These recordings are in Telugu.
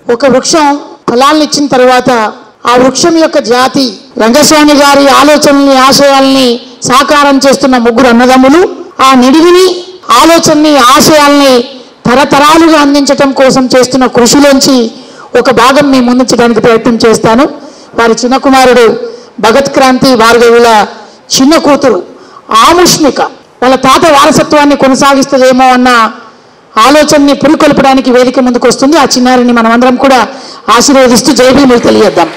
ఒక వృక్షం ఫలాలను ఇచ్చిన తర్వాత ఆ వృక్షం యొక్క జాతి రంగస్వామి గారి ఆలోచనల్ని ఆశయాల్ని సాకారం చేస్తున్న ముగ్గురు అన్నదమ్ములు ఆ నిడివిని ఆలోచనని ఆశయాల్ని తరతరాలుగా అందించటం కోసం చేస్తున్న కృషిలోంచి ఒక భాగం మీ ముందుంచడానికి ప్రయత్నం చేస్తాను వారి చిన్న కుమారుడు భగత్ క్రాంతి భార్గవుల చిన్న కూతురు ఆముష్మిక వాళ్ళ తాత వారసత్వాన్ని కొనసాగిస్తుందేమో అన్న ఆలోచనని పురికొల్పడానికి వేదిక ముందుకు వస్తుంది ఆ చిన్నారిని మనమందరం కూడా ఆశీర్వదిస్తూ జయభీములు తెలియద్దాం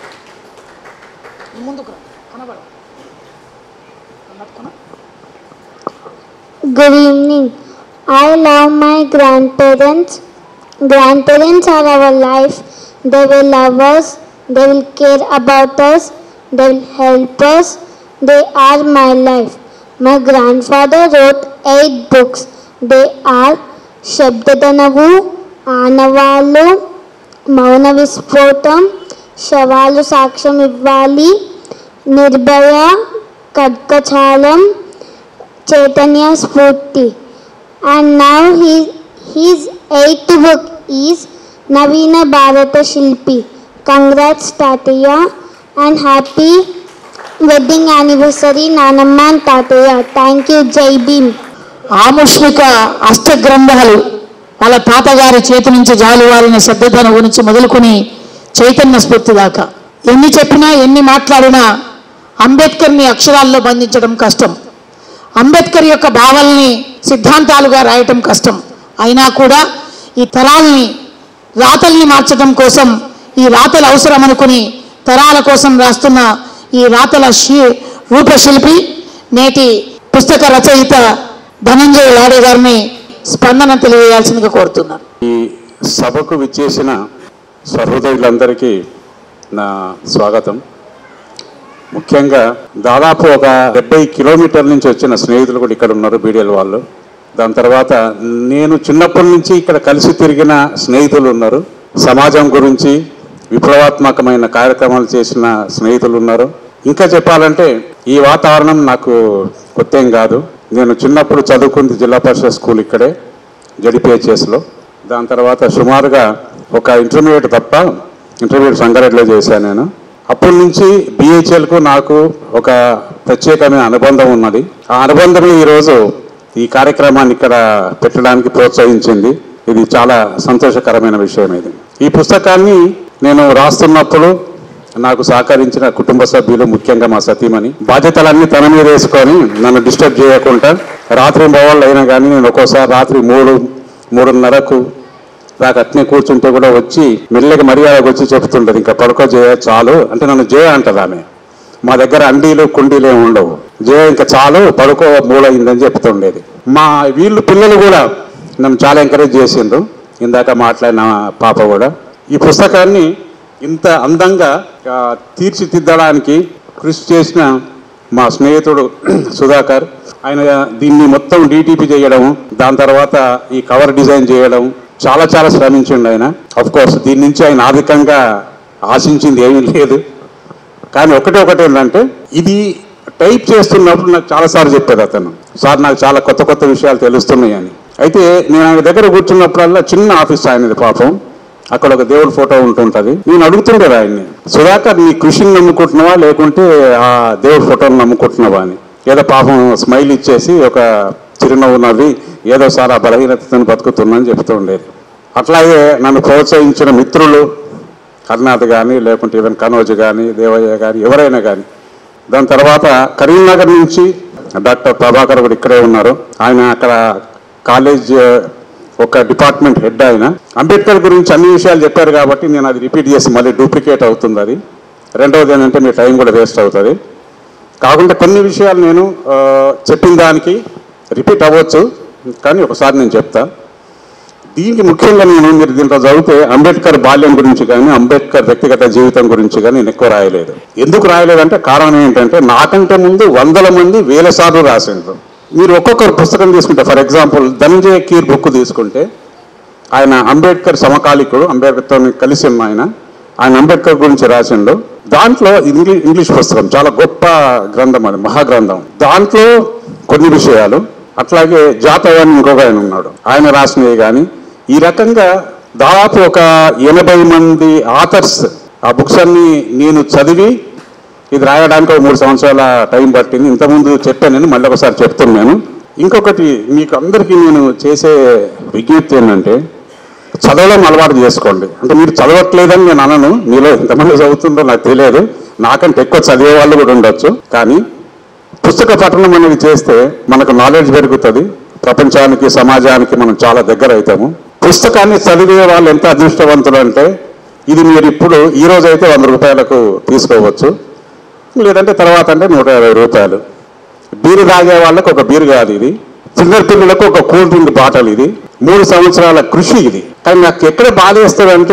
Good evening. I love my grandparents. Grandparents are our life. They will love us. They will care about us. They will help us. They are my life. My grandfather wrote eight books. They are శబ్దధనవు ఆనవాళ్ళు మౌన విస్ఫోటం శవాలు సాక్ష్యం ఇవ్వాలి నిర్భయ ఖడ్గచాలం చైతన్య స్ఫూర్తి and now he he's eighth book is నవీన భారత శిల్పి కంగ్రాట్స్ తాతయ్య అండ్ హ్యాపీ వెడ్డింగ్ యానివర్సరీ నానమ్మ అండ్ తాతయ్య థ్యాంక్ యూ జై భీమ్ ఆముష్మిక అష్టగ్రంథాలు వాళ్ళ తాతగారి చేతి నుంచి జాలువారిన శబ్దధనం గురించి మొదలుకొని చైతన్య స్ఫూర్తి దాకా ఎన్ని చెప్పినా ఎన్ని మాట్లాడినా అంబేద్కర్ని అక్షరాల్లో బంధించడం కష్టం అంబేద్కర్ యొక్క భావాల్ని సిద్ధాంతాలుగా రాయటం కష్టం అయినా కూడా ఈ తరాల్ని రాతల్ని మార్చడం కోసం ఈ రాతలు అవసరం అనుకుని తరాల కోసం రాస్తున్న ఈ రాతల శి రూపశిల్పి నేటి పుస్తక రచయిత ధనంజయ లాడే గారిని స్పందన తెలియజేయాల్సిందిగా కోరుతున్నాను ఈ సభకు విచ్చేసిన సహృదయులందరికీ నా స్వాగతం ముఖ్యంగా దాదాపు ఒక డెబ్బై కిలోమీటర్ల నుంచి వచ్చిన స్నేహితులు కూడా ఇక్కడ ఉన్నారు బీడిఎల్ వాళ్ళు దాని తర్వాత నేను చిన్నప్పటి నుంచి ఇక్కడ కలిసి తిరిగిన స్నేహితులు ఉన్నారు సమాజం గురించి విప్లవాత్మకమైన కార్యక్రమాలు చేసిన స్నేహితులు ఉన్నారు ఇంకా చెప్పాలంటే ఈ వాతావరణం నాకు కొత్త ఏం కాదు నేను చిన్నప్పుడు చదువుకుంది జిల్లా పరిషత్ స్కూల్ ఇక్కడే జడిపిహెచ్ఎస్లో దాని తర్వాత సుమారుగా ఒక ఇంటర్మీడియట్ తప్ప ఇంటర్మీడియట్ సంగారెడ్డిలో చేశాను నేను అప్పటి నుంచి బిహెచ్ఎల్కు నాకు ఒక ప్రత్యేకమైన అనుబంధం ఉన్నది ఆ అనుబంధమే ఈరోజు ఈ కార్యక్రమాన్ని ఇక్కడ పెట్టడానికి ప్రోత్సహించింది ఇది చాలా సంతోషకరమైన విషయం ఇది ఈ పుస్తకాన్ని నేను రాస్తున్నప్పుడు నాకు సహకరించిన కుటుంబ సభ్యులు ముఖ్యంగా మా సతీమణి బాధ్యతలన్నీ తన మీద వేసుకొని నన్ను డిస్టర్బ్ చేయకుండా రాత్రి బవాళ్ళు అయినా కానీ నేను ఒక్కోసారి రాత్రి మూడు మూడున్నరకు నాకు అట్నే కూర్చుంటే కూడా వచ్చి మెల్లగా మర్యాదకు వచ్చి చెప్తుంటది ఇంకా పడుకో జయ చాలు అంటే నన్ను జయ అంటది ఆమె మా దగ్గర అండీలు కుండీలు ఏమి ఉండవు జయ ఇంకా చాలు పడుకో మూలైందని చెప్తుండేది మా వీళ్ళు పిల్లలు కూడా నన్ను చాలా ఎంకరేజ్ చేసిండ్రు ఇందాక మాట్లాడిన పాప కూడా ఈ పుస్తకాన్ని ఇంత అందంగా ఆ, తీర్చిదిద్దడానికి కృషి చేసిన మా స్నేహితుడు సుధాకర్ ఆయన దీన్ని మొత్తం డిటిపి చేయడం దాని తర్వాత ఈ కవర్ డిజైన్ చేయడం చాలా చాలా శ్రమించిండు ఆయన అఫ్ కోర్స్ దీని నుంచి ఆయన ఆర్థికంగా ఆశించింది ఏమీ లేదు కానీ ఒకటే ఒకటి ఏంటంటే ఇది టైప్ చేస్తున్నప్పుడు నాకు చాలాసార్లు చెప్పేది అతను సార్ నాకు చాలా కొత్త కొత్త విషయాలు తెలుస్తున్నాయి అని అయితే నేను ఆయన దగ్గర కూర్చున్నప్పుడల్లా చిన్న ఆఫీస్ ఆయనది పాపం అక్కడ ఒక దేవుడి ఫోటో ఉంటుంటది నేను అడుగుతుండేది ఆయన్ని సుధాకర్ నీ కృషిని నమ్ముకుంటున్నావా లేకుంటే ఆ దేవుడి ఫోటోని నమ్ముకుంటున్నావా అని ఏదో పాపం స్మైల్ ఇచ్చేసి ఒక చిరునవ్వు నవ్వి ఏదో సార్ ఆ బలహీనతను బతుకుతున్నా అని చెప్తూ ఉండేది అట్లాగే నన్ను ప్రోత్సహించిన మిత్రులు కర్ణాథ్ కానీ లేకుంటే ఈవెన్ కనోజ్ కానీ దేవయ్య కానీ ఎవరైనా కానీ దాని తర్వాత కరీంనగర్ నుంచి డాక్టర్ ప్రభాకర్ కూడా ఇక్కడే ఉన్నారు ఆయన అక్కడ కాలేజ్ ఒక డిపార్ట్మెంట్ హెడ్ ఆయన అంబేద్కర్ గురించి అన్ని విషయాలు చెప్పారు కాబట్టి నేను అది రిపీట్ చేసి మళ్ళీ డూప్లికేట్ అవుతుంది అది రెండవది ఏంటంటే మీ టైం కూడా వేస్ట్ అవుతుంది కాకుండా కొన్ని విషయాలు నేను ఆ, చెప్పిన దానికి రిపీట్ అవ్వచ్చు కానీ ఒకసారి నేను చెప్తా దీనికి ముఖ్యంగా నేను మీరు దీంట్లో చదివితే అంబేద్కర్ బాల్యం గురించి కానీ అంబేద్కర్ వ్యక్తిగత జీవితం గురించి కానీ నేను ఎక్కువ రాయలేదు ఎందుకు రాయలేదంటే కారణం ఏంటంటే నాకంటే ముందు వందల మంది వేల సార్లు రాసిండ్రు మీరు ఒక్కొక్కరు పుస్తకం తీసుకుంటే for example Dhananjay Keer book తీసుకుంటే ఆయన అంబేద్కర్ సమకాలికుడు అంబేద్కర్తో కలిసి ఉన్న ఆయన ఆయన అంబేద్కర్ గురించి రాసిండు దాంట్లో ఇంగ్లీష్ ఇంగ్లీష్ పుస్తకం చాలా గొప్ప గ్రంథం అది మహాగ్రంథం దాంట్లో కొన్ని విషయాలు అట్లాగే జాతవ్ అని ఇంకొక ఆయన ఉన్నాడు ఆయన రాసినవి కానీ ఈ రకంగా దాదాపు ఒక ఎనభై మంది ఆథర్స్ ఆ బుక్స్ అన్ని నేను చదివి ఇది రాయడానికి ఒక మూడు సంవత్సరాల టైం పట్టింది ఇంతకుముందు చెప్పానని మళ్ళీ ఒకసారి చెప్తున్నాను ఇంకొకటి మీకు అందరికీ నేను చేసే విజ్ఞప్తి ఏంటంటే చదవడం అలవాటు చేసుకోండి అంటే మీరు చదవట్లేదని నేను అనను మీలో ఎంతమంది చదువుతుందో నాకు తెలియదు నాకంటే ఎక్కువ చదివే వాళ్ళు కూడా ఉండొచ్చు కానీ పుస్తక పఠనం అనేది చేస్తే మనకు నాలెడ్జ్ పెరుగుతుంది ప్రపంచానికి సమాజానికి మనం చాలా దగ్గర అవుతాము పుస్తకాన్ని చదివే వాళ్ళు ఎంత అదృష్టవంతులు అంటే ఇది మీరు ఇప్పుడు ఈ రోజు అయితే వంద రూపాయలకు తీసుకోవచ్చు లేదంటే తర్వాత అంటే నూట యాభై రూపాయలు బీరు తాగే వాళ్ళకు ఒక బీరు కాదు ఇది చిన్న పిల్లలకు ఒక కూల్ డ్రింక్ బాటల్ ఇది మూడు సంవత్సరాల కృషి ఇది కానీ నాకు ఎక్కడ బాధ వేస్తుందంటే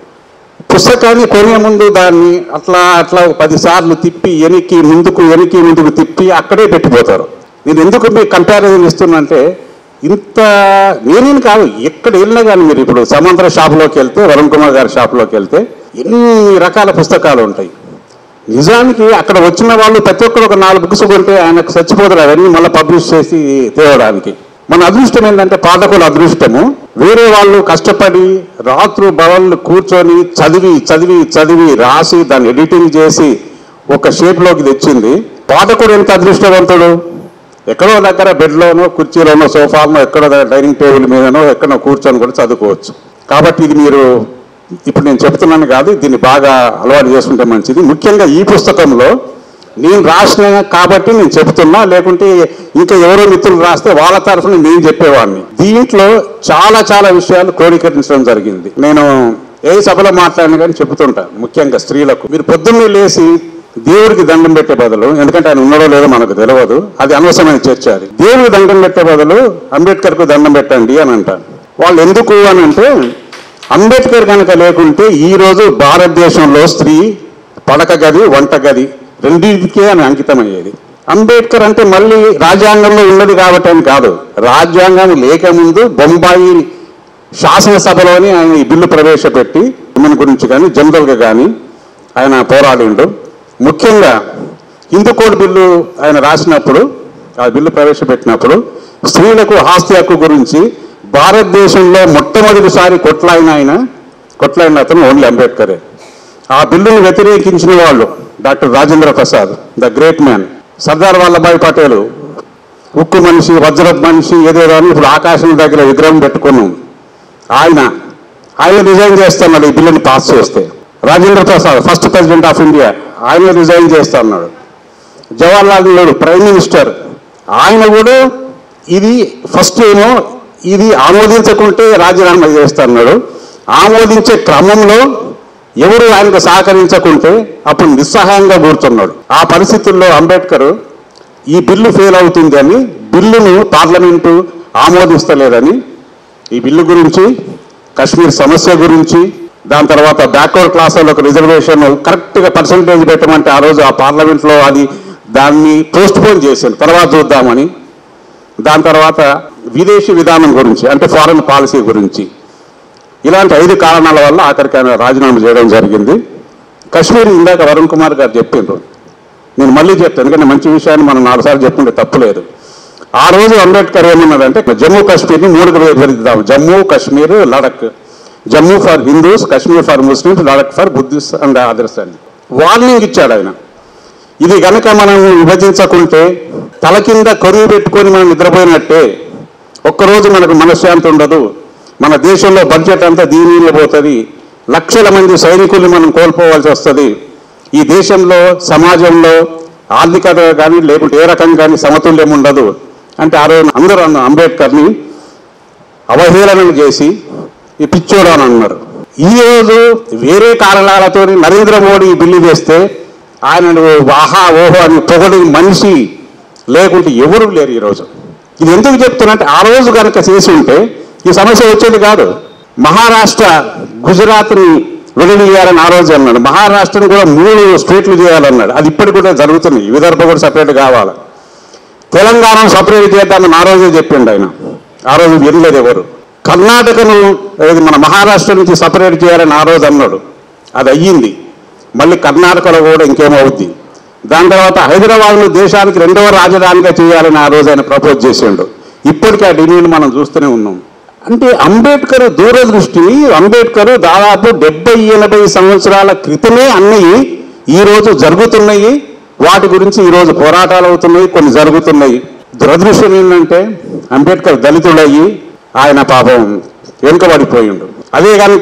పుస్తకాన్ని కొనే ముందు దాన్ని అట్లా అట్లా ఒక పది సార్లు తిప్పి వెనక్కి ముందుకు వెనక్కి ముందుకు తిప్పి అక్కడే పెట్టిపోతారు నేను ఎందుకు మీకు కంపారిజన్ ఇస్తున్నంటే ఇంత నేనేం కాదు ఎక్కడ వెళ్ళినా కానీ మీరు ఇప్పుడు సముద్ర షాప్లోకి వెళ్తే వరుణ్ కుమార్ గారి షాప్లోకి వెళ్తే ఎన్ని రకాల పుస్తకాలు ఉంటాయి నిజానికి అక్కడ వచ్చిన వాళ్ళు ప్రతి ఒక్కరు ఒక నాలుగు బుక్స్ కొంటే ఆయనకు చచ్చిపోతారు అవన్నీ మళ్ళీ పబ్లిష్ చేసి తేవడానికి మన అదృష్టం ఏంటంటే పాఠకుల అదృష్టము వేరే వాళ్ళు కష్టపడి రాత్రు భవన్లు కూర్చొని చదివి చదివి చదివి రాసి దాన్ని ఎడిటింగ్ చేసి ఒక షేప్లోకి తెచ్చింది పాఠకుడు ఎంత అదృష్టవంతుడు ఎక్కడో దగ్గర బెడ్లోనో కుర్చీలోనో సోఫాలోనో ఎక్కడో డైనింగ్ టేబుల్ మీదనో ఎక్కడో కూర్చొని కూడా చదువుకోవచ్చు కాబట్టి ఇది మీరు ఇప్పుడు నేను చెప్తున్నాను కాదు దీన్ని బాగా అలవాటు చేసుకుంటే మంచిది ముఖ్యంగా ఈ పుస్తకంలో నేను రాసిన కాబట్టి నేను చెప్తున్నా లేకుంటే ఇంకా ఎవరో మిత్రులు రాస్తే వాళ్ళ తరఫున నేను చెప్పేవాడిని దీంట్లో చాలా చాలా విషయాలు క్రోడీకరించడం జరిగింది నేను ఏ సభలో మాట్లాడినా కానీ చెబుతుంటా ముఖ్యంగా స్త్రీలకు మీరు పొద్దున్నే లేచి దేవుడికి దండం పెట్టే బదులు ఎందుకంటే ఆయన ఉన్నాడో లేదో మనకు తెలియదు అది అనవసరమైన చర్చ అది దేవుడికి దండం పెట్టే బదులు అంబేద్కర్కు దండం పెట్టండి అని అంటారు వాళ్ళు ఎందుకు అని అంటే అంబేద్కర్ కనుక లేకుంటే ఈ రోజు భారతదేశంలో స్త్రీ పడక గది వంట గది రెండింటికే అని అంకితమయ్యేది అంబేద్కర్ అంటే మళ్ళీ రాజ్యాంగంలో ఉన్నది కాబట్టి అని కాదు రాజ్యాంగం లేకముందు బొంబాయి శాసనసభలోనే ఆయన ఈ బిల్లు ప్రవేశపెట్టి ఉమెన్ గురించి కానీ జనరల్గా కానీ ఆయన పోరాడిండు ముఖ్యంగా హిందూ కోడ్ బిల్లు ఆయన రాసినప్పుడు ఆ బిల్లు ప్రవేశపెట్టినప్పుడు స్త్రీలకు ఆస్తి హక్కు గురించి భారతదేశంలో మొట్టమొదటిసారి కొట్లాయిన ఆయన కొట్లాయిన అతను ఓన్లీ అంబేద్కరే ఆ బిల్లును వ్యతిరేకించిన వాళ్ళు doctor Rajendra Prasad the great man Sardar Vallabhbhai Patel ఉక్కు మనిషి వజ్రపు మనిషి ఏదేదో అని ఇప్పుడు ఆకాశం దగ్గర విగ్రహం పెట్టుకున్నాం ఆయన ఆయన రిజైన్ చేస్తున్నాడు ఈ బిల్లుని పాస్ చేస్తే Rajendra Prasad first president of India ఆయన రిజైన్ చేస్తున్నాడు జవహర్లాల్ నెహ్రూ ప్రైమ్ మినిస్టర్ ఆయన కూడా ఇది ఫస్ట్ ఏమో ఇది ఆమోదించకుంటే రాజీనామా చేస్తున్నాడు ఆమోదించే క్రమంలో ఎవరు ఆయనకు సహకరించకుంటే అప్పుడు నిస్సహాయంగా కూర్చున్నాడు ఆ పరిస్థితుల్లో అంబేద్కర్ ఈ బిల్లు ఫెయిల్ అవుతుంది అని బిల్లును పార్లమెంటు ఆమోదిస్తలేదని ఈ బిల్లు గురించి కశ్మీర్ సమస్య గురించి దాని తర్వాత బ్యాక్వర్డ్ క్లాస్ వాళ్ళకు రిజర్వేషన్ కరెక్ట్గా పర్సంటేజ్ పెట్టమంటే ఆ రోజు ఆ పార్లమెంట్లో అది దాన్ని పోస్ట్ పోన్ చేశాను తర్వాత చూద్దామని దాని తర్వాత విదేశీ విధానం గురించి అంటే ఫారెన్ పాలసీ గురించి ఇలాంటి ఐదు కారణాల వల్ల ఆఖరికి ఆయన రాజీనామా చేయడం జరిగింది కశ్మీర్ ఇందాక వరుణ్ కుమార్ గారు చెప్పిండ్రు నేను మళ్ళీ చెప్తాను ఎందుకంటే మంచి విషయాన్ని మనం నాలుగు సార్లు చెప్పుకుంటే తప్పులేదు ఆ రోజు అంబేద్కర్ ఏమన్నాడంటే జమ్మూ కాశ్మీర్ని మూడుగా విభజిద్దాం Jammu Kashmir Ladakh Jammu for Hindus Kashmir for Muslims Ladakh for Buddhist and others అని వార్నింగ్ ఇచ్చాడు ఆయన ఇది గనక మనం విభజించకుంటే తల కింద కరువు పెట్టుకొని మనం నిద్రపోయినట్టే ఒక్కరోజు మనకు మనశ్శాంతి ఉండదు మన దేశంలో బడ్జెట్ అంతా దీనిలో పోతుంది లక్షల మంది సైనికుల్ని మనం కోల్పోవాల్సి వస్తుంది ఈ దేశంలో సమాజంలో ఆర్థికత కానీ లేకుంటే ఏ రకం కానీ సమతుల్యం ఉండదు అంటే ఆ రోజు అందరూ అన్న అంబేద్కర్ని అవహేళన చేసి ఈ పిచ్చోడు అని అన్నారు ఈ రోజు వేరే కారణాలతో నరేంద్ర మోడీ ఈ బిల్లు చేస్తే ఆయన ఆహా ఓహో అని పొగడి మనిషి లేకుంటే ఎవరు లేరు ఈరోజు ఇది ఎందుకు చెప్తున్నట్టే ఆ రోజు కనుక చేసి ఉంటే ఈ సమస్య వచ్చేది కాదు మహారాష్ట్ర గుజరాత్ని విడదీయాలని ఆ రోజు అన్నాడు మహారాష్ట్రను కూడా మూడు స్టేట్లు చేయాలన్నాడు అది ఇప్పటికి కూడా జరుగుతుంది విదర్భ కూడా సపరేట్ కావాలి తెలంగాణ సపరేట్ చేద్దామని ఆ రోజే చెప్పిండు ఆయన ఆ రోజు వినలేదు ఎవరు కర్ణాటకను ఏది మన మహారాష్ట్ర నుంచి సపరేట్ చేయాలని ఆ రోజు అన్నాడు అది అయ్యింది మళ్ళీ కర్ణాటకలో కూడా ఇంకేమవుద్ది దాని తర్వాత హైదరాబాద్ను దేశానికి రెండవ రాజధానిగా చేయాలని ఆ రోజు ఆయన ప్రపోజ్ చేసిండు ఇప్పటికీ ఆ డిమాండ్ మనం చూస్తూనే ఉన్నాం అంటే అంబేద్కర్ దూరదృష్టి అంబేద్కర్ దాదాపు డెబ్బై ఎనభై సంవత్సరాల క్రితమే అన్నవి ఈ రోజు జరుగుతున్నాయి వాటి గురించి ఈ రోజు పోరాటాలు అవుతున్నాయి కొన్ని జరుగుతున్నాయి దురదృష్టం ఏంటంటే అంబేద్కర్ దళితుడయ్యి ఆయన పాపం వెనుకబడిపోయిండు అదే కనుక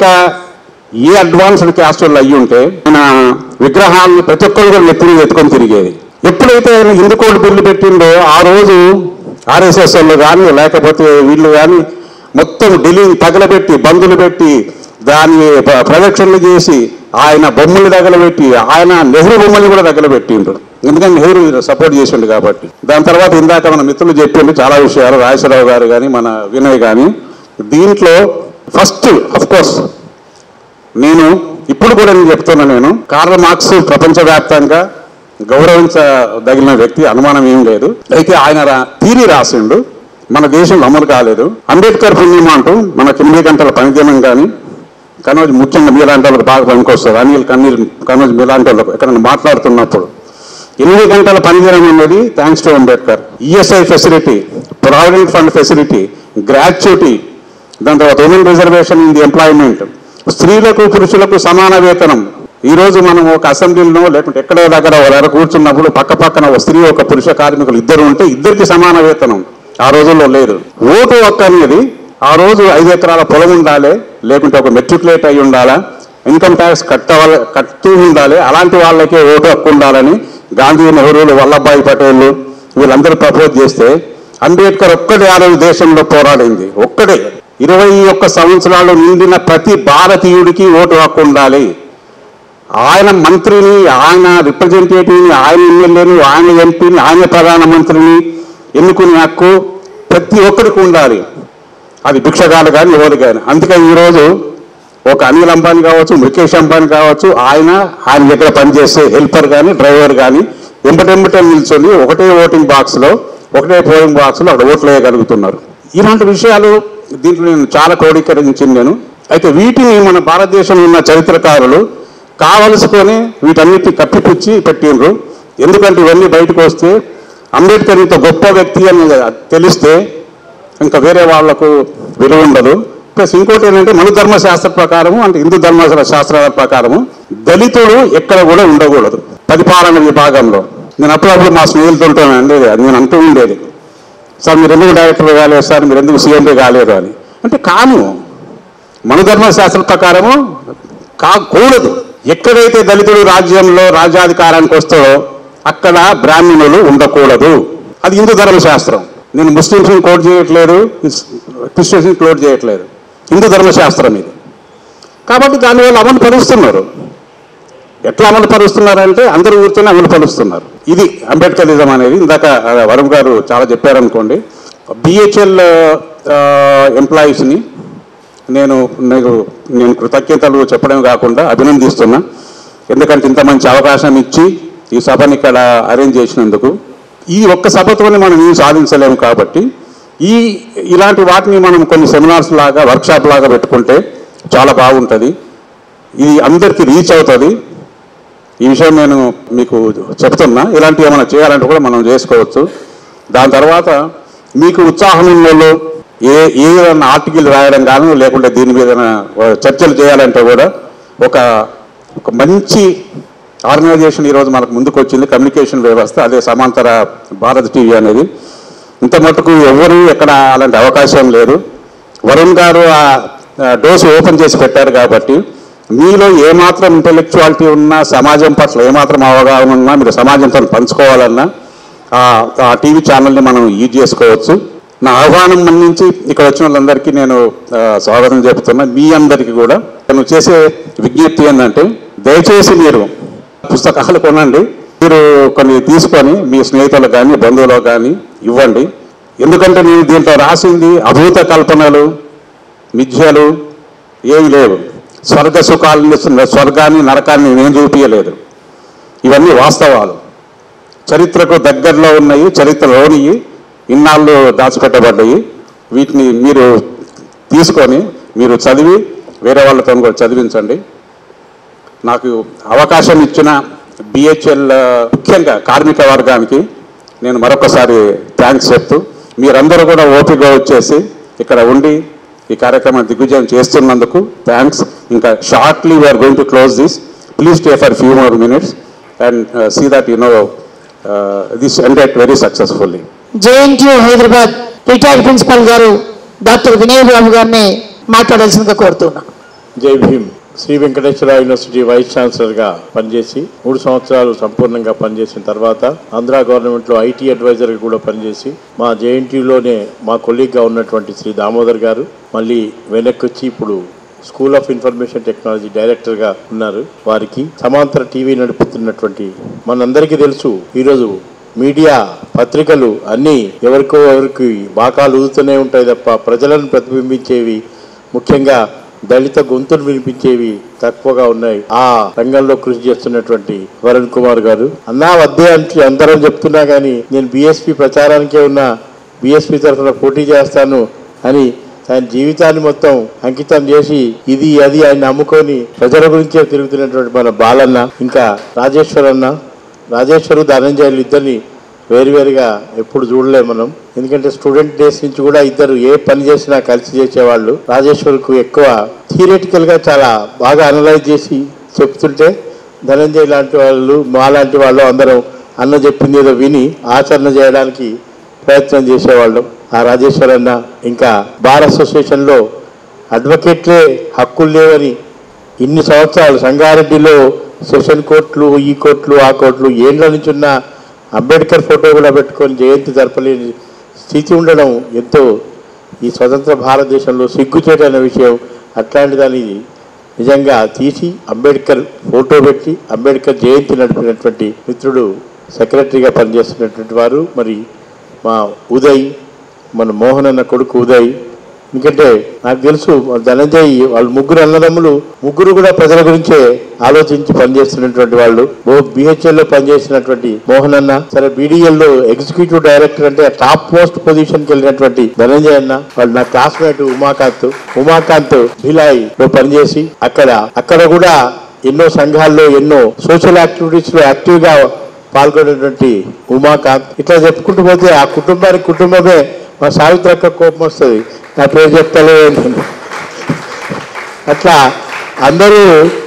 ఏ అడ్వాన్స్డ్ క్యాస్ట్ వాళ్ళు అయ్యి ఉంటే ఆయన విగ్రహాన్ని ప్రతి ఒక్కరు కూడా నెత్తిని ఎత్తుకొని తిరిగేది ఎప్పుడైతే ఆయన హిందూ కోడ్ బిల్లు పెట్టిండో ఆ రోజు ఆర్ఎస్ఎస్ వాళ్ళు కానీ లేకపోతే వీళ్ళు కానీ మొత్తం ఢిల్లీ తగలబెట్టి బందులు పెట్టి దాన్ని ప్ర- ప్రదక్షిణలు చేసి ఆయన బొమ్మలు తగలబెట్టి ఆయన నెహ్రూ బొమ్మల్ని కూడా తగలబెట్టిండ్రు ఎందుకంటే నెహ్రూ సపోర్ట్ చేసిండు కాబట్టి దాని తర్వాత ఇందాక మన మిత్రులు చెప్పిండు చాలా విషయాలు రాజేశ్వరరావు గారు కానీ మన వినయ్ కానీ దీంట్లో ఫస్ట్ అఫ్ కోర్స్ నేను ఇప్పుడు కూడా నేను చెప్తున్నా నేను కార్ల్ మార్క్స్ ప్రపంచవ్యాప్తంగా గౌరవించదగిన వ్యక్తి అనుమానం ఏం లేదు అయితే ఆయన రా- థీరీ రాసిండు మన దేశంలో అమలు కాలేదు అంబేద్కర్ పుణ్యం అంటూ మన ఎనిమిది గంటల పనిదినం కానీ కనోజ్ ముఖ్యంగా మీలాంటి వాళ్ళకి బాగా పనికొస్తుంది అనిల్ కన్నీల్ కనోజ్ మీలాంటి వాళ్ళకు ఎక్కడైనా మాట్లాడుతున్నప్పుడు ఎనిమిది గంటల పనిదినం అనేది thanks to Ambedkar ESI facility provident fund facility gratuity దాని తర్వాత women reservation in the employment స్త్రీలకు పురుషులకు సమాన వేతనం ఈ రోజు మనం ఒక అసెంబ్లీలో లేకుంటే ఎక్కడో దగ్గర ఎవరైనా కూర్చున్నప్పుడు పక్క పక్కన ఒక స్త్రీ ఒక పురుష కార్మికులు ఇద్దరు ఉంటే ఇద్దరికి సమాన వేతనం ఆ రోజుల్లో లేదు ఓటు హక్కు అనేది ఆ రోజు ఐదు ఎకరాల పొలం ఉండాలి లేకుంటే ఒక మెట్రికులేట్ అయి ఉండాలా ఇన్కమ్ ట్యాక్స్ కట్టవల కడుతూ ఉండాలి అలాంటి వాళ్ళకే ఓటు హక్కు ఉండాలని గాంధీ నెహ్రూలు వల్లభాయ్ పటేల్ వీళ్ళందరూ ప్రపోజ్ చేస్తే అంబేద్కర్ ఒక్కడే ఆ రోజు దేశంలో పోరాడింది ఒక్కడే ఇరవై ఒక్క సంవత్సరాలు నిండిన ప్రతి భారతీయుడికి ఓటు హక్కు ఉండాలి ఆయన మంత్రిని ఆయన రిప్రజెంటేటివ్ని ఆయన ఎమ్మెల్యేని ఆయన ఎంపీని ఆయన ప్రధానమంత్రిని ఎన్నుకునే హక్కు ప్రతి ఒక్కరికి ఉండాలి అది భిక్షగాలు కానీ ఎవరు కానీ అందుకని ఈరోజు ఒక అనిల్ అంబానీ కావచ్చు ముఖేష్ అంబానీ కావచ్చు ఆయన ఆయన దగ్గర పనిచేసే హెల్పర్ కానీ డ్రైవర్ కానీ ఎంబటెంబటే నిల్చొని ఒకటే ఓటింగ్ బాక్స్లో ఒకటే పోలింగ్ బాక్స్లో అక్కడ ఓట్లు వేయగలుగుతున్నారు ఇలాంటి విషయాలు దీంట్లో నేను చాలా క్రోడీకరించింది నేను అయితే వీటిని మన భారతదేశంలో ఉన్న చరిత్రకారులు కావలసుకొని వీటన్నిటిని కప్పిపుచ్చి పెట్టిండ్రు ఎందుకంటే ఇవన్నీ బయటకు వస్తే అంబేద్కర్ ఇంత గొప్ప వ్యక్తి అని తెలిస్తే ఇంకా వేరే వాళ్లకు విలువ ఉండదు ప్లస్ ఇంకోటి ఏంటంటే మన ధర్మశాస్త్ర ప్రకారము అంటే హిందూ ధర్మ శాస్త్రాల ప్రకారము దళితుడు ఎక్కడ కూడా ఉండకూడదు పరిపాలన విభాగంలో నేను అప్పుడప్పుడు మా స్నేహితులతో అండేది అది నేను అంటూ ఉండేది సార్ మీరు ఎందుకు డైరెక్టర్ కాలేదు సార్ మీరు ఎందుకు సీఎంపీ కాలేదు అని అంటే కాను మన ధర్మశాస్త్ర ప్రకారము కాకూడదు ఎక్కడైతే దళితుడు రాజ్యంలో రాజ్యాధికారానికి వస్తాడో అక్కడ బ్రాహ్మణులు ఉండకూడదు అది హిందూ ధర్మశాస్త్రం నేను ముస్లింస్ని కోట్ చేయట్లేదు క్రిస్టియన్స్ని క్లోట్ చేయట్లేదు హిందూ ధర్మశాస్త్రం ఇది కాబట్టి దానివల్ల అమలు పరుస్తున్నారు ఎట్లా అమలు పరుస్తున్నారంటే అందరూ కూర్చొని అమలు పరుస్తున్నారు ఇది అంబేద్కరిజం అనేది ఇందాక ఆ, వరుణ్ గారు చాలా చెప్పారనుకోండి బిహెచ్ఎల్ ఎంప్లాయీస్ని నేను నేను నేను కృతజ్ఞతలు చెప్పడం కాకుండా అభినందిస్తున్నా ఎందుకంటే ఇంత మంచి అవకాశం ఇచ్చి ఈ సభని ఇక్కడ అరేంజ్ చేసినందుకు ఈ ఒక్క సభతోనే మనం ఏం సాధించలేము కాబట్టి ఈ ఇలాంటి వాటిని మనం కొన్ని సెమినార్స్ లాగా వర్క్షాప్ లాగా పెట్టుకుంటే చాలా బాగుంటుంది ఇది అందరికీ రీచ్ అవుతుంది ఈ విషయం నేను మీకు చెప్తున్నా ఇలాంటివి ఏమైనా చేయాలంటే కూడా మనం చేసుకోవచ్చు దాని తర్వాత మీకు ఉత్సాహం ఉన్న వాళ్ళు ఏ ఏదైనా ఆర్టికల్ రాయడం కానీ లేకుంటే దీని మీద చర్చలు చేయాలంటే కూడా ఒక ఒక మంచి ఆర్గనైజేషన్ ఈరోజు మనకు ముందుకు వచ్చింది కమ్యూనికేషన్ వ్యవస్థ అదే సమాంతర భారత్ టీవీ అనేది ఇంత మటుకు ఎవరు ఎక్కడ అలాంటి అవకాశం లేదు వరుణ్ గారు ఆ డోస్ ఓపెన్ చేసి పెట్టారు కాబట్టి మీలో ఏమాత్రం ఇంటెలెక్చువాలిటీ ఉన్నా సమాజం పట్ల ఏమాత్రం అవగాహన ఉన్నా మీరు సమాజంతో పంచుకోవాలన్నా ఆ- ఆ టీవీ ఛానల్ని మనం యూజ్ చేసుకోవచ్చు నా ఆహ్వానం మన్నించి ఇక్కడ వచ్చిన వాళ్ళందరికీ నేను ఆ, స్వాగతం చెబుతున్నా మీ అందరికీ కూడా నేను చేసే విజ్ఞప్తి ఏంటంటే దయచేసి మీరు పుస్తకాలు కొనండి మీరు కొన్ని తీసుకొని మీ స్నేహితులకు కానీ బంధువులకు కానీ ఇవ్వండి ఎందుకంటే నేను దీంట్లో రాసింది అభూత కల్పనలు మిథ్యలు ఏమి లేవు స్వర్గ సుఖాలను ఇస్తున్న స్వర్గాన్ని నరకాన్ని నేను చూపించలేదు ఇవన్నీ వాస్తవాలు చరిత్రకు దగ్గరలో ఉన్నాయి చరిత్రలోని ఇన్నాళ్ళు దాచిపెట్టబడ్డాయి వీటిని మీరు తీసుకొని మీరు చదివి వేరే వాళ్ళతో కూడా చదివించండి నాకు అవకాశం ఇచ్చిన బిహెచ్ఎల్ ముఖ్యంగా కార్మిక వర్గానికి నేను మరొకసారి థ్యాంక్స్ చెప్తూ మీరందరూ కూడా ఓపిక వచ్చేసి ఇక్కడ ఉండి ఈ కార్యక్రమాన్ని దిగ్విజయం చేస్తున్నందుకు థ్యాంక్స్ ఇంకా shortly we are going to close this please stay for few more minutes and see that you know this ended very successfully JNTU Hyderabad retired principal గారు డాక్టర్ వినయ్ బాబు గారిని మాట్లాడాల్సిందిగా కోరుతున్నా జై భీమ్ శ్రీ వెంకటేశ్వర యూనివర్సిటీ వైస్ ఛాన్సలర్గా పనిచేసి మూడు సంవత్సరాలు సంపూర్ణంగా పనిచేసిన తర్వాత ఆంధ్ర గవర్నమెంట్లో ఐటీ అడ్వైజర్గా కూడా పనిచేసి మా జేఎన్టీయూలోనే మా కొలీగ్గా ఉన్నటువంటి శ్రీ దామోదర్ గారు మళ్ళీ వెనక్కి వచ్చి ఇప్పుడు స్కూల్ ఆఫ్ ఇన్ఫర్మేషన్ టెక్నాలజీ డైరెక్టర్గా ఉన్నారు వారికి సమాంతర టీవీ నడుపుతున్నటువంటి మనందరికీ తెలుసు ఈరోజు మీడియా పత్రికలు అన్నీ ఎవరికో ఎవరికి బాకాలు ఊదుతూనే ఉంటాయి తప్ప ప్రజలను ప్రతిబింబించేవి ముఖ్యంగా దళిత గొంతులు వినిపించేవి తక్కువగా ఉన్నాయి ఆ రంగంలో కృషి చేస్తున్నటువంటి వరుణ్ కుమార్ గారు అన్నా వద్దే అంటే అందరం చెప్తున్నా కానీ నేను బీఎస్పీ ప్రచారానికే ఉన్నా బీఎస్పీ తరఫున పోటీ చేస్తాను అని ఆయన జీవితాన్ని మొత్తం అంకితం చేసి ఇది అది ఆయన నమ్ముకొని ప్రజల గురించే తిరుగుతున్నటువంటి మన బాలన్న ఇంకా రాజేశ్వర్ అన్న రాజేశ్వరు ధనంజయులు ఇద్దరిని వేరువేరుగా ఎప్పుడు చూడలే మనం ఎందుకంటే స్టూడెంట్ డేస్ నుంచి కూడా ఇద్దరు ఏ పని చేసినా కలిసి చేసేవాళ్ళు రాజేశ్వర్కు ఎక్కువ థియరిటికల్ గా చాలా బాగా అనలైజ్ చేసి చెప్తుంటే ధనంజయ్ లాంటి వాళ్ళు మా లాంటి వాళ్ళు అందరం అన్న చెప్పింది ఏదో విని ఆచరణ చేయడానికి ప్రయత్నం చేసేవాళ్ళం ఆ రాజేశ్వర్ అన్న ఇంకా బార్ అసోసియేషన్లో అడ్వకేట్లే హక్కులు లేవని ఇన్ని సంవత్సరాలు సంగారెడ్డిలో సెషన్ కోర్టులు ఈ కోర్టులు ఆ కోర్టులు ఏళ్ళ నుంచి ఉన్న అంబేద్కర్ ఫోటో కూడా పెట్టుకొని జయంతి జరపలేని స్థితి ఉండడం ఎంతో ఈ స్వతంత్ర భారతదేశంలో సిగ్గుచేటైన విషయం అట్లాంటి దాన్ని నిజంగా తీసి అంబేద్కర్ ఫోటో పెట్టి అంబేద్కర్ జయంతి నడిపినటువంటి మిత్రుడు సెక్రటరీగా పనిచేస్తున్నటువంటి వారు మరి మా ఉదయ్ మన మోహన్ అన్న కొడుకు ఉదయ్ ఎందుకంటే నాకు తెలుసు మన ధనంజయ్ వాళ్ళు ముగ్గురు అన్నదమ్ములు ముగ్గురు కూడా ప్రజల గురించే ఆలోచించి పనిచేస్తున్నటువంటి వాళ్ళు బిహెచ్ఎల్ లో పనిచేసినటువంటి మోహన్ అన్న సరే బీడీఎల్ లో ఎగ్జిక్యూటివ్ డైరెక్టర్ అంటే టాప్ మోస్ట్ పొజిషన్ కి వెళ్ళినటువంటి ధనంజయ్ అన్న వాళ్ళు నా క్లాస్మేట్ ఉమాకాంత్ ఉమాకాంత్ భిలాయి లో పనిచేసి అక్కడ అక్కడ కూడా ఎన్నో సంఘాల్లో ఎన్నో సోషల్ యాక్టివిటీస్ లో యాక్టివ్ గా పాల్గొనేటువంటి ఉమాకాంత్ ఇట్లా చెప్పుకుంటూ పోతే ఆ కుటుంబానికి కుటుంబమే మా సావిత్రక్క కోపం వస్తుంది నా పేరు చెప్తలే నేను. అట్లా అందరూ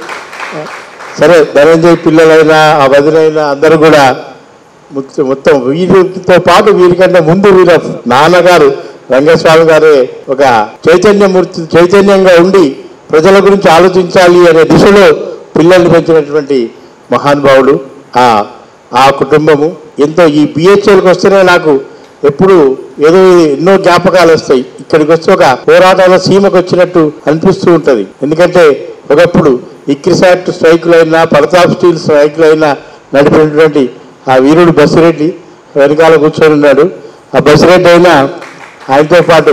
సరే ధనంజయ్ పిల్లలైనా ఆ వదిలైనా అందరూ కూడా మొత్తం- మొత్తం వీరితో పాటు వీరికంటే ముందు వీళ్ళ నాన్నగారు రంగస్వామి గారే ఒక చైతన్యమూర్తి చైతన్యంగా ఉండి ప్రజల గురించి ఆలోచించాలి అనే దిశలో పిల్లల్ని పెంచినటువంటి మహానుభావుడు ఆ ఆ కుటుంబము ఎంతో ఈ బిహెచ్ఎల్కి వస్తేనే నాకు ఎప్పుడు ఏదో ఎన్నో జ్ఞాపకాలు వస్తాయి ఇక్కడికి వచ్చి ఒక పోరాటాల సీమకు వచ్చినట్టు అనిపిస్తూ ఉంటది ఎందుకంటే ఒకప్పుడు ఇక్రిసాట్ స్ట్రైకులైనా ప్రతాప్ స్టీల్ స్ట్రైకులైనా నడిపినటువంటి ఆ వీరుడు బసిరెడ్డి వెనకాల కూర్చొని ఉన్నాడు ఆ బసిరెడ్డి అయినా ఆయనతో పాటు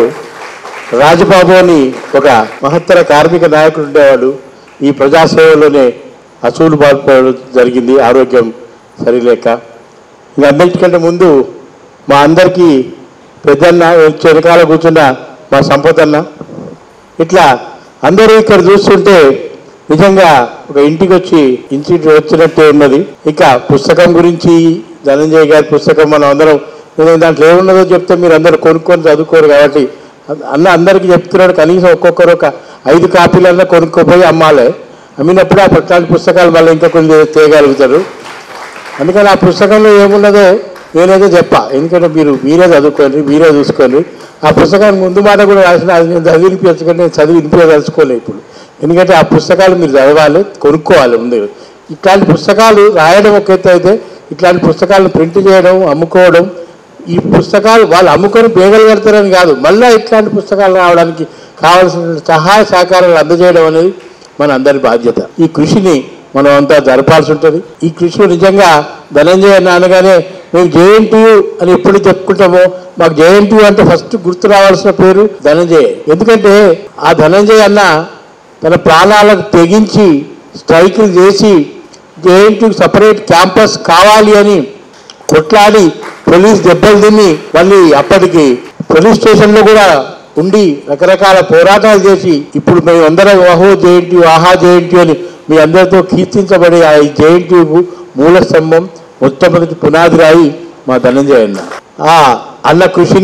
రాజబాబు అని ఒక మహత్తర కార్మిక నాయకుడు ఉండేవాడు ఈ ప్రజాసేవలోనే అసూలు బాధపడడం జరిగింది ఆరోగ్యం సరిలేక ఇంకా అన్నింటికంటే ముందు మా అందరికీ పెద్దన్న వెనకాల కూర్చున్న మా సంపదన్న ఇట్లా అందరూ ఇక్కడ చూస్తుంటే నిజంగా ఒక ఇంటికి వచ్చి ఇంటికి వచ్చినట్టే ఉన్నది ఇక పుస్తకం గురించి ధనంజయ్ గారి పుస్తకం మనం అందరం నేను దాంట్లో ఏమున్నదో చెప్తే మీరు అందరూ కొనుక్కొని చదువుకోరు కాబట్టి అన్న అందరికీ చెప్తున్నాడు కనీసం ఒక్కొక్కరు ఒక ఐదు కాపీలన్నా కొనుక్కోపోయి అమ్మాలి అమ్మినప్పుడు ఆ ప్రతి పుస్తకాలు మళ్ళీ ఇంకా కొన్ని తేయగలుగుతారు అందుకని ఆ పుస్తకంలో ఏమున్నదో నేనేదో చెప్పా ఎందుకంటే మీరు మీరే చదువుకోండి మీరే చూసుకోండి ఆ పుస్తకానికి ముందు మాట కూడా రాసిన అది నేను చదివి వినిపించకండి నేను చదివి వినిపించదలుచుకోలే ఇప్పుడు ఎందుకంటే ఆ పుస్తకాలు మీరు చదవాలి కొనుక్కోవాలి ముందు ఇట్లాంటి పుస్తకాలు రాయడం ఒక ఎత్తు అయితే ఇట్లాంటి పుస్తకాలను ప్రింట్ చేయడం అమ్ముకోవడం ఈ పుస్తకాలు వాళ్ళు అమ్ముకొని పేగలు కడతారని కాదు మళ్ళీ ఇట్లాంటి పుస్తకాలు రావడానికి కావాల్సిన సహాయ సహకారాలు అందజేయడం అనేది మన అందరి బాధ్యత ఈ కృషిని మనం అంతా జరపాల్సి ఉంటుంది ఈ కృషి నిజంగా ధనంజయ అన్న అనగానే మేము జేఎన్టీయు అని ఎప్పుడు చెప్పుకుంటామో మాకు జేఎన్టీయు అంటే ఫస్ట్ గుర్తు రావాల్సిన పేరు ధనంజయ ఎందుకంటే ఆ ధనంజయ అన్న తన ప్రాణాలకు తెగించి స్ట్రైకులు చేసి జేఎన్టీయు సపరేట్ క్యాంపస్ కావాలి అని కొట్లాడి పోలీస్ దెబ్బలు తిని మళ్ళీ అప్పటికి పోలీస్ స్టేషన్లో కూడా ఉండి రకరకాల పోరాటాలు చేసి ఇప్పుడు మేము అందరం అహో జేఎన్టీ ఆహా జేఎన్టీ అని మీ అందరితో కీర్తించబడే ఆ జేఎన్టీ మూల స్తంభం మొట్టమొదటి పునాది రాయి మా ధనంజయ అన్న ఆ అన్న కృషిని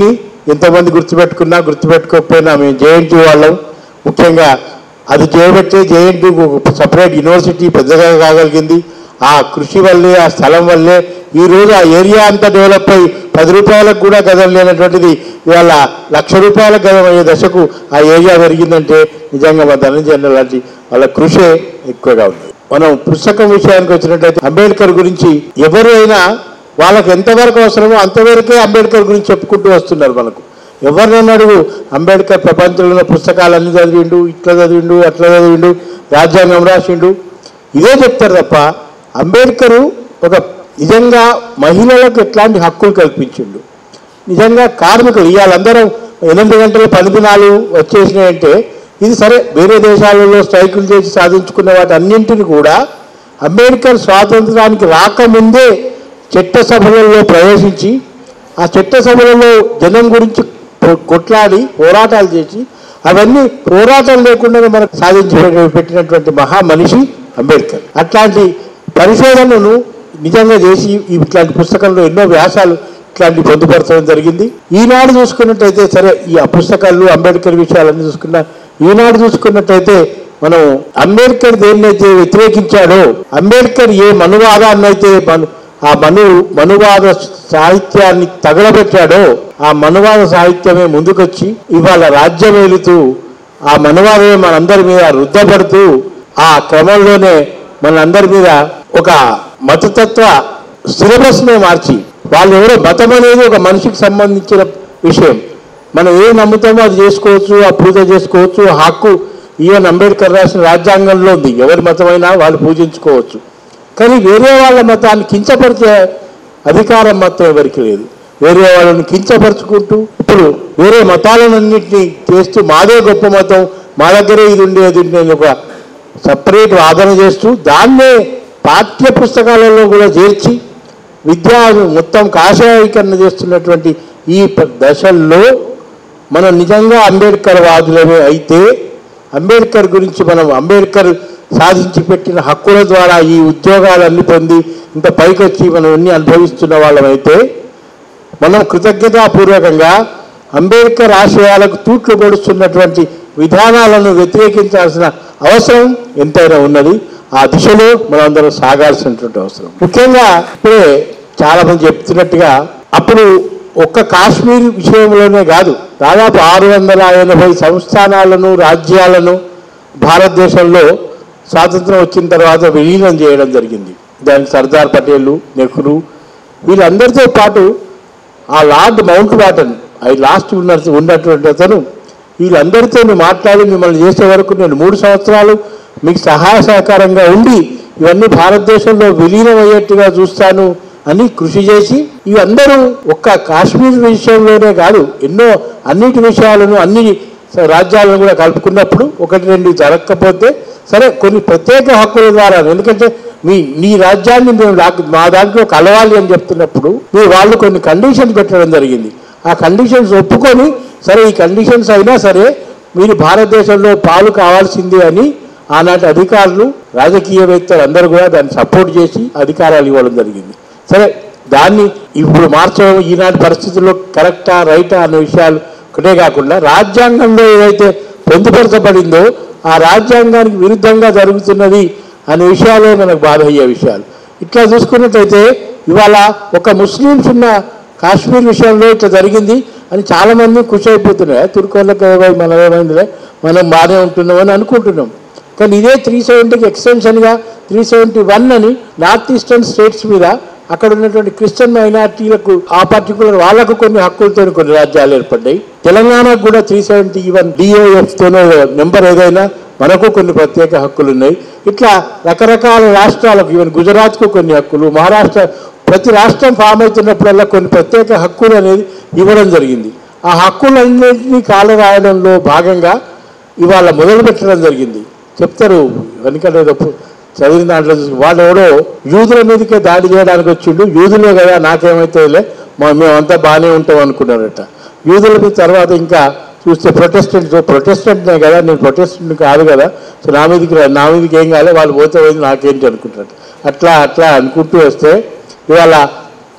ఎంతమంది గుర్తుపెట్టుకున్నా గుర్తుపెట్టుకోకపోయినా మేము జేఎన్టీ వాళ్ళం ముఖ్యంగా అది చేయబట్టే జేఎన్టీ సపరేట్ యూనివర్సిటీ పెద్దగా కాగలిగింది ఆ కృషి వల్లే ఆ స్థలం వల్లే ఈ రోజు ఆ ఏరియా అంతా డెవలప్ అయ్యి పది రూపాయలకు కూడా గదం లేనటువంటిది ఇవాళ లక్ష రూపాయల గదం అయ్యే దశకు ఆ ఏరియా పెరిగిందంటే నిజంగా మా ధనంజయ లాంటి వాళ్ళ కృషే ఎక్కువగా ఉంది మనం పుస్తకం విషయానికి వచ్చినట్లయితే అంబేద్కర్ గురించి ఎవరైనా వాళ్ళకి ఎంతవరకు అవసరమో అంతవరకే అంబేద్కర్ గురించి చెప్పుకుంటూ వస్తున్నారు మనకు ఎవరినైనా అడుగు అంబేద్కర్ ప్రపంచంలో ఉన్న పుస్తకాలన్నీ చదివిండు ఇట్లా చదివిండు అట్లా చదివిండు రాజ్యాంగం రాసిండు ఇదే చెప్తారు తప్ప అంబేద్కరు ఒక నిజంగా మహిళలకు ఎట్లాంటి హక్కులు కల్పించిండు నిజంగా కార్మికులు ఇవాళందరం ఎనిమిది గంటల పది దినాలు వచ్చేసినాయంటే ఇది సరే వేరే దేశాలలో స్ట్రైకులు చేసి సాధించుకున్న వాటి అన్నింటిని కూడా అంబేద్కర్ స్వాతంత్రానికి రాకముందే చట్టసభలలో ప్రవేశించి ఆ చట్టసభలలో జనం గురించి కొ- కొట్లాడి పోరాటాలు చేసి అవన్నీ పోరాటం లేకుండా మనకు సాధించి పెట్టి- పెట్టినటువంటి మహా మనిషి అంబేద్కర్ అట్లాంటి పరిశోధనను నిజంగా చేసి ఈ ఇట్లాంటి పుస్తకంలో ఎన్నో వ్యాసాలు ఇట్లాంటి పొందుపరచడం జరిగింది ఈనాడు చూసుకున్నట్టయితే సరే ఈ ఆ పుస్తకాలు అంబేద్కర్ విషయాలన్నీ చూసుకున్నా ఈనాడు చూసుకున్నట్టయితే మనం అంబేద్కర్ దేన్నైతే వ్యతిరేకించాడో అంబేద్కర్ ఏ మనువాదాన్ని అయితే మను ఆ మను మనువాద సాహిత్యాన్ని తగలబెట్టాడో ఆ మనువాద సాహిత్యమే ముందుకొచ్చి ఇవాళ రాజ్యం ఏలుతూ ఆ మనువాదమే మనందరి మీద రుద్దపడుతూ ఆ క్రమంలోనే మనందరి మీద ఒక మతతత్వ సిలబస్నే మార్చి వాళ్ళు ఎవరో మతం అనేది ఒక మనిషికి సంబంధించిన విషయం మనం ఏం నమ్ముతామో అది చేసుకోవచ్చు ఆ పూజ చేసుకోవచ్చు ఆ హక్కు ఈవెన్ అంబేద్కర్ రాసిన రాజ్యాంగంలో ఉంది ఎవరి మతమైనా వాళ్ళు పూజించుకోవచ్చు కానీ వేరే వాళ్ళ మతాన్ని కించపరిచే అధికారం మాత్రం ఎవరికి లేదు వేరే వాళ్ళని కించపరుచుకుంటూ ఇప్పుడు వేరే మతాలన్నింటినీ చేస్తూ మాదే గొప్ప మతం మా దగ్గరే ఇది ఉండేది ఉండేది ఒక సపరేట్ వాదన చేస్తూ దాన్నే పాఠ్య పుస్తకాలలో కూడా చేర్చి విద్యా మొత్తం కాషాయీకరణ చేస్తున్నటువంటి ఈ ప- దశల్లో మనం నిజంగా అంబేద్కర్ వాదులమే అయితే అంబేద్కర్ గురించి మనం అంబేద్కర్ సాధించి పెట్టిన హక్కుల ద్వారా ఈ ఉద్యోగాలన్నీ పొంది ఇంత పైకొచ్చి మనం అన్ని అనుభవిస్తున్న వాళ్ళమైతే మనం కృతజ్ఞతాపూర్వకంగా అంబేద్కర్ ఆశయాలకు తూట్లు పొడుస్తున్నటువంటి విధానాలను వ్యతిరేకించాల్సిన అవసరం ఎంతైనా ఉన్నది ఆ దిశలో మనందరం సాగాల్సినటువంటి అవసరం ముఖ్యంగా ఇప్పుడే చాలా మంది చెప్తున్నట్టుగా అప్పుడు ఒక్క కాశ్మీర్ విషయంలోనే కాదు దాదాపు ఆరు వందల ఎనభై సంస్థానాలను రాజ్యాలను భారతదేశంలో స్వాతంత్రం వచ్చిన తర్వాత విలీనం చేయడం జరిగింది దానికి సర్దార్ పటేల్ నెహ్రూ వీళ్ళందరితో పాటు ఆ లార్డ్ మౌంట్ బాటన్ అది లాస్ట్ ఉన్న ఉన్నటువంటి అతను వీళ్ళందరితో మాట్లాడి మిమ్మల్ని చేసే వరకు నేను మూడు సంవత్సరాలు మీకు సహాయ సహకారంగా ఉండి ఇవన్నీ భారతదేశంలో విలీనం అయ్యేట్టుగా చూస్తాను అని కృషి చేసి ఇవందరూ ఒక్క కాశ్మీర్ విషయంలోనే కాదు ఎన్నో అన్నిటి విషయాలను అన్ని రాజ్యాలను కూడా కలుపుకున్నప్పుడు ఒకటి రెండు జరగకపోతే సరే కొన్ని ప్రత్యేక హక్కుల ద్వారా ఎందుకంటే మీ నీ రాజ్యాన్ని మేము నాకు- మా దాంట్లో కలవాలి అని చెప్తున్నప్పుడు మీ వాళ్ళు కొన్ని కండిషన్స్ పెట్టడం జరిగింది ఆ కండిషన్స్ ఒప్పుకొని సరే ఈ కండిషన్స్ అయినా సరే మీరు భారతదేశంలో పాలు కావాల్సిందే అని ఆనాటి అధికారులు రాజకీయవేత్తలు అందరూ కూడా దాన్ని సపోర్ట్ చేసి అధికారాలు ఇవ్వడం జరిగింది సరే దాన్ని ఇప్పుడు మార్చడం ఈనాటి పరిస్థితుల్లో కరెక్టా రైటా అనే విషయాలు ఒకటే కాకుండా రాజ్యాంగంలో ఏదైతే పొందుపరచబడిందో ఆ రాజ్యాంగానికి విరుద్ధంగా జరుగుతున్నది అనే విషయాలే మనకు బాధ అయ్యే విషయాలు ఇట్లా చూసుకున్నట్టయితే ఇవాళ ఒక ముస్లిమ్స్ ఉన్న కాశ్మీర్ విషయంలో ఇట్లా జరిగింది అని చాలా మంది ఖుషి అయిపోతున్నాయి తుర్కోళ్ళకి ఏమై- మనం ఏమైందిలే మనం బాగానే ఉంటున్నామని అనుకుంటున్నాం కానీ ఇదే త్రీ సెవెంటీకి ఎక్స్టెన్షన్గా త్రీ సెవెంటీ వన్ అని నార్త్ ఈస్టర్న్ స్టేట్స్ మీద అక్కడ ఉన్నటువంటి క్రిస్టియన్ మైనార్టీలకు ఆ పర్టికులర్ వాళ్ళకు కొన్ని హక్కులతో కొన్ని రాజ్యాలు ఏర్పడ్డాయి తెలంగాణకు కూడా త్రీ సెవెంటీ ఈవెన్ డిఓఎఫ్తోనో నెంబర్ ఏదైనా మనకు కొన్ని ప్రత్యేక హక్కులు ఉన్నాయి ఇట్లా రకరకాల రాష్ట్రాలకు ఈవెన్ గుజరాత్కు కొన్ని హక్కులు మహారాష్ట్ర ప్రతి రాష్ట్రం ఫామ్ అవుతున్నప్పుడల్లా కొన్ని ప్రత్యేక హక్కులు అనేది ఇవ్వడం జరిగింది ఆ హక్కులన్నింటినీ కాలరాయడంలో భాగంగా ఇవాళ మొదలు పెట్టడం జరిగింది చెప్తారు వెనుకట ఏదో పు- చదివిన దాంట్లో చూసి వాడు ఎవడో యూదుల మీదకే దాడి చేయడానికి వచ్చిండు యూదులే కదా నాకేమైతేలే మా మేమంతా బాగానే ఉంటాం అనుకున్నారట యూదుల మీద తర్వాత ఇంకా చూస్తే ప్రొటెస్టెంట్స్ ప్రొటెస్టెంట్నే కదా నేను ప్రొటెస్టెంట్ కాదు కదా సో నా మీదకి రా- నా మీదకి ఏం కాలే వాళ్ళు పోతే పోయింది నాకేంటి అనుకుంటారట అట్లా అట్లా అనుకుంటూ వస్తే ఇవాళ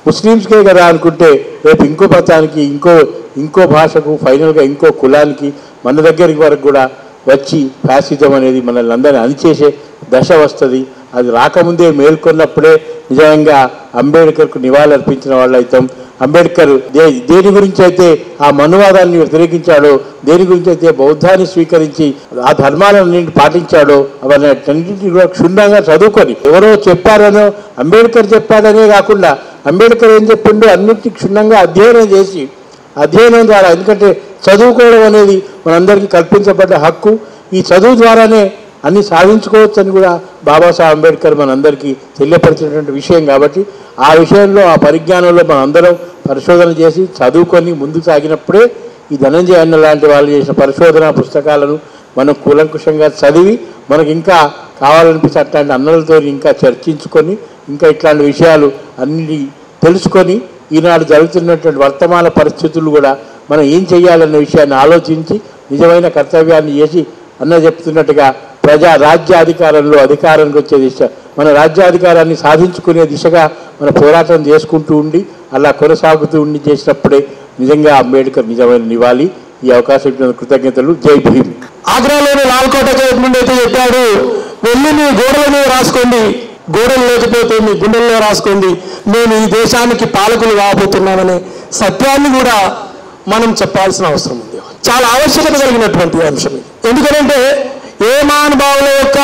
ముస్లిమ్స్కే కదా అనుకుంటే రేపు ఇంకో మతానికి ఇంకో ఇంకో భాషకు ఫైనల్గా ఇంకో కులానికి మన దగ్గరికి వరకు కూడా వచ్చి ఫ్యాసిజం అనేది మనల్ని అందరినీ అణిచేసే దశ వస్తుంది అది రాకముందే మేల్కొన్నప్పుడే నిజంగా అంబేద్కర్కు నివాళులర్పించిన వాళ్ళు అవుతాం అంబేద్కర్ దే దేని గురించి అయితే ఆ మనువాదాన్ని వ్యతిరేకించాడో దేని గురించి అయితే బౌద్ధాన్ని స్వీకరించి ఆ ధర్మాలను పాటించాడో అవన్నీ అన్నింటినీ కూడా క్షుణ్ణంగా చదువుకొని ఎవరో చెప్పారనో అంబేద్కర్ చెప్పాడనే కాకుండా అంబేద్కర్ ఏం చెప్పిండో అన్నింటినీ క్షుణ్ణంగా అధ్యయనం చేసి అధ్యయనం ద్వారా ఎందుకంటే చదువుకోవడం అనేది మనందరికీ కల్పించబడ్డ హక్కు ఈ చదువు ద్వారానే అన్ని సాధించుకోవచ్చు అని కూడా బాబాసాహెబ్ అంబేద్కర్ మనందరికీ తెలియపరిచినటువంటి విషయం కాబట్టి ఆ విషయంలో ఆ పరిజ్ఞానంలో మనం అందరం పరిశోధన చేసి చదువుకొని ముందుకు సాగినప్పుడే ఈ ధనంజయ అన్న లాంటి వాళ్ళు చేసిన పరిశోధన పుస్తకాలను మనం కూలంకుషంగా చదివి మనకి ఇంకా కావాలనిపిస్తే అట్లాంటి అన్నలతో ఇంకా చర్చించుకొని ఇంకా ఇట్లాంటి విషయాలు అన్ని తెలుసుకొని ఈనాడు జరుగుతున్నటువంటి వర్తమాన పరిస్థితులు కూడా మనం ఏం చేయాలన్న విషయాన్ని ఆలోచించి నిజమైన కర్తవ్యాన్ని చేసి అన్న చెప్తున్నట్టుగా ప్రజా రాజ్యాధికారంలో అధికారానికి వచ్చే దిశ మన రాజ్యాధికారాన్ని సాధించుకునే దిశగా మన పోరాటం చేసుకుంటూ ఉండి అలా కొనసాగుతూ ఉండి చేసినప్పుడే నిజంగా అంబేద్కర్ నిజమైన నివాళి ఈ అవకాశం ఇచ్చిన కృతజ్ఞతలు జై భీమ్ ఆగ్రాలోని లాల్కోట గేట్ నుండి అయితే చెప్పాడు వెళ్ళి మీ గోడల మీద రాసుకోండి గోడలు లేకపోతే మీ గుండెల్లో రాసుకోండి నేను ఈ దేశానికి పాలకులు కాబోతున్నాననే సత్యాన్ని కూడా మనం చెప్పాల్సిన అవసరం ఉంది చాలా ఆవశ్యకత కలిగినటువంటి అంశం ఇది ఎందుకంటే ఏ మహానుభావుల యొక్క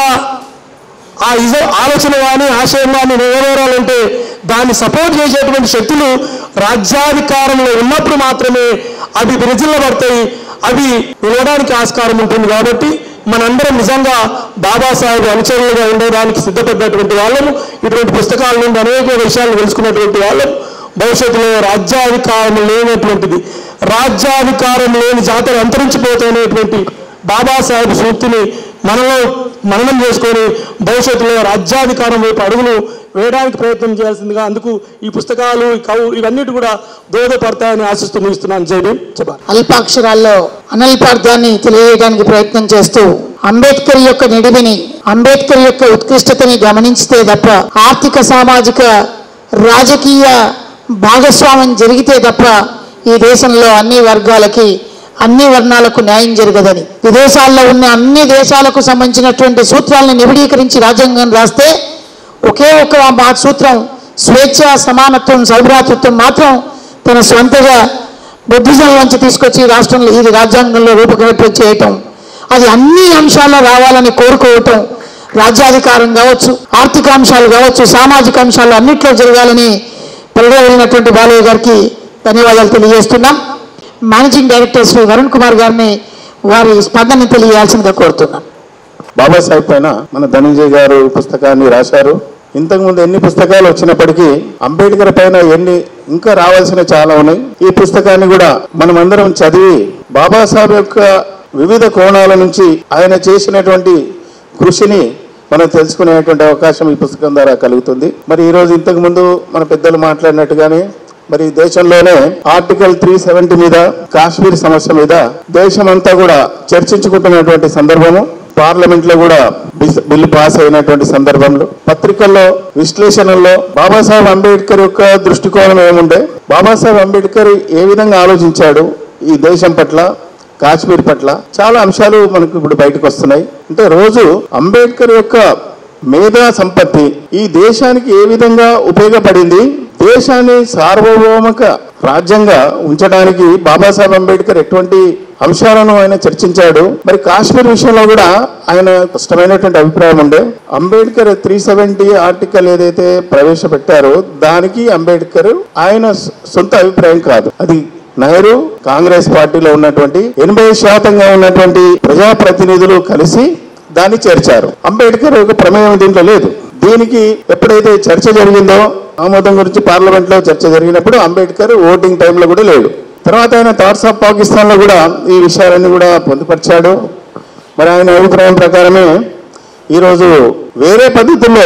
ఆ ఇజ ఆలోచన కానీ ఆశయం కానీ నెరవేరాలంటే దాన్ని సపోర్ట్ చేసేటువంటి శక్తులు రాజ్యాధికారంలో ఉన్నప్పుడు మాత్రమే అవి విరజిల్లబడతాయి అవి నిలవడానికి ఆస్కారం ఉంటుంది కాబట్టి మనందరం నిజంగా బాబాసాహెబ్ అనుచరులుగా ఉండడానికి సిద్ధపడ్డటువంటి వాళ్ళము ఇటువంటి పుస్తకాల నుండి అనేక విషయాలు తెలుసుకున్నటువంటి వాళ్ళము భవిష్యత్తులో రాజ్యాధికారం లేనటువంటిది రాజ్యాధికారం లేని జాతర అంతరించిపోతున్నటువంటి బాబాసాహెబ్ సూక్తిని మనలో మననం చేసుకొని భవిష్యత్తులో రాజ్యాధికారం వైపు అడుగులు వేయడానికి ప్రయత్నం చేయాల్సిందిగా అందుకు ఈ పుస్తకాలు ఈ కవు ఇవన్నిటి కూడా దోహదపడతాయని ఆశిస్తూ ముగిస్తున్నాను జైబీ చెప్పాలి అల్పాక్షరాల్లో అనల్పార్థాన్ని తెలియజేయడానికి ప్రయత్నం చేస్తూ అంబేద్కర్ యొక్క నిడివిని అంబేద్కర్ యొక్క ఉత్కృష్టతని గమనించితే తప్ప ఆర్థిక సామాజిక రాజకీయ భాగస్వామ్యం జరిగితే తప్ప ఈ దేశంలో అన్ని వర్గాలకి అన్ని వర్ణాలకు న్యాయం జరగదని విదేశాల్లో ఉన్న అన్ని దేశాలకు సంబంధించినటువంటి సూత్రాలను నిబిడీకరించి రాజ్యాంగం రాస్తే ఒకే ఒక మా సూత్రం స్వేచ్ఛ సమానత్వం సౌభ్రాతృత్వం మాత్రం తన స్వంతగా బుద్ధిజం నుంచి తీసుకొచ్చి రాష్ట్రంలో ఇది రాజ్యాంగంలో రూపకల్పన చేయటం అది అన్ని అంశాల్లో రావాలని కోరుకోవటం రాజ్యాధికారం కావచ్చు ఆర్థిక అంశాలు కావచ్చు సామాజిక అంశాలు అన్నిట్లో జరగాలని వెళ్ళినటువంటి బాలయ్య గారికి ధన్యవాదాలు తెలియజేస్తున్నాం మేనేజింగ్ డైరెక్టర్ శ్రీ వరుణ్ కుమార్ గారిని వారి స్పందన తెలియజేయాల్సిందిగా కోరుతున్నాం బాబాసాహెబ్ పైన మన ధనంజయ్ గారు పుస్తకాన్ని రాశారు ఇంతకుముందు ఎన్ని పుస్తకాలు వచ్చినప్పటికీ అంబేద్కర్ పైన ఎన్ని ఇంకా రావాల్సిన చాలా ఉన్నాయి ఈ పుస్తకాన్ని కూడా మనమందరం చదివి బాబాసాహెబ్ యొక్క వివిధ కోణాల నుంచి ఆయన చేసినటువంటి కృషిని మనం తెలుసుకునేటువంటి అవకాశం ఈ పుస్తకం ద్వారా కలుగుతుంది మరి ఈ రోజు ఇంతకు ముందు మన పెద్దలు మాట్లాడినట్టుగానే మరి దేశంలోనే ఆర్టికల్ త్రీ సెవెంటీ మీద కాశ్మీర్ సమస్య మీద దేశమంతా కూడా చర్చించుకుంటున్నటువంటి సందర్భము పార్లమెంట్ లో కూడా బిస్- బిల్లు పాస్ అయినటువంటి సందర్భంలో పత్రికల్లో విశ్లేషణల్లో బాబాసాహెబ్ అంబేద్కర్ యొక్క దృష్టికోణం ఏముండే బాబాసాహెబ్ అంబేద్కర్ ఏ విధంగా ఆలోచించాడు ఈ దేశం పట్ల కాశ్మీర్ పట్ల చాలా అంశాలు మనకు ఇప్పుడు బయటకు వస్తున్నాయి అంటే రోజు అంబేద్కర్ యొక్క మేధా సంపత్తి ఈ దేశానికి ఏ విధంగా ఉపయోగపడింది దేశాన్ని సార్వభౌమక రాజ్యంగా ఉంచడానికి బాబాసాహెబ్ అంబేద్కర్ ఎటువంటి అంశాలను ఆయన చర్చించాడు మరి కాశ్మీర్ విషయంలో కూడా ఆయన స్పష్టమైనటువంటి అభిప్రాయం ఉండే అంబేద్కర్ త్రీ సెవెంటీ ఆర్టికల్ ఏదైతే ప్రవేశపెట్టారో దానికి అంబేద్కర్ ఆయన సొ- సొంత అభిప్రాయం కాదు అది నెహ్రూ కాంగ్రెస్ పార్టీలో ఉన్నటువంటి ఎనభై శాతంగా ఉన్నటువంటి ప్రజాప్రతినిధులు కలిసి దాన్ని చేర్చారు అంబేద్కర్ ఒక ప్రమేయం దీంట్లో లేదు దీనికి ఎప్పుడైతే చర్చ జరిగిందో ఆమోదం గురించి పార్లమెంట్ లో చర్చ జరిగినప్పుడు అంబేద్కర్ ఓటింగ్ టైంలో కూడా లేడు తర్వాత ఆయన థాట్స్ ఆఫ్ పాకిస్తాన్ లో కూడా ఈ విషయాలన్నీ కూడా పొందుపరిచాడు మరి ఆయన అభిప్రాయం ప్రకారమే ఈరోజు వేరే పద్ధతుల్లో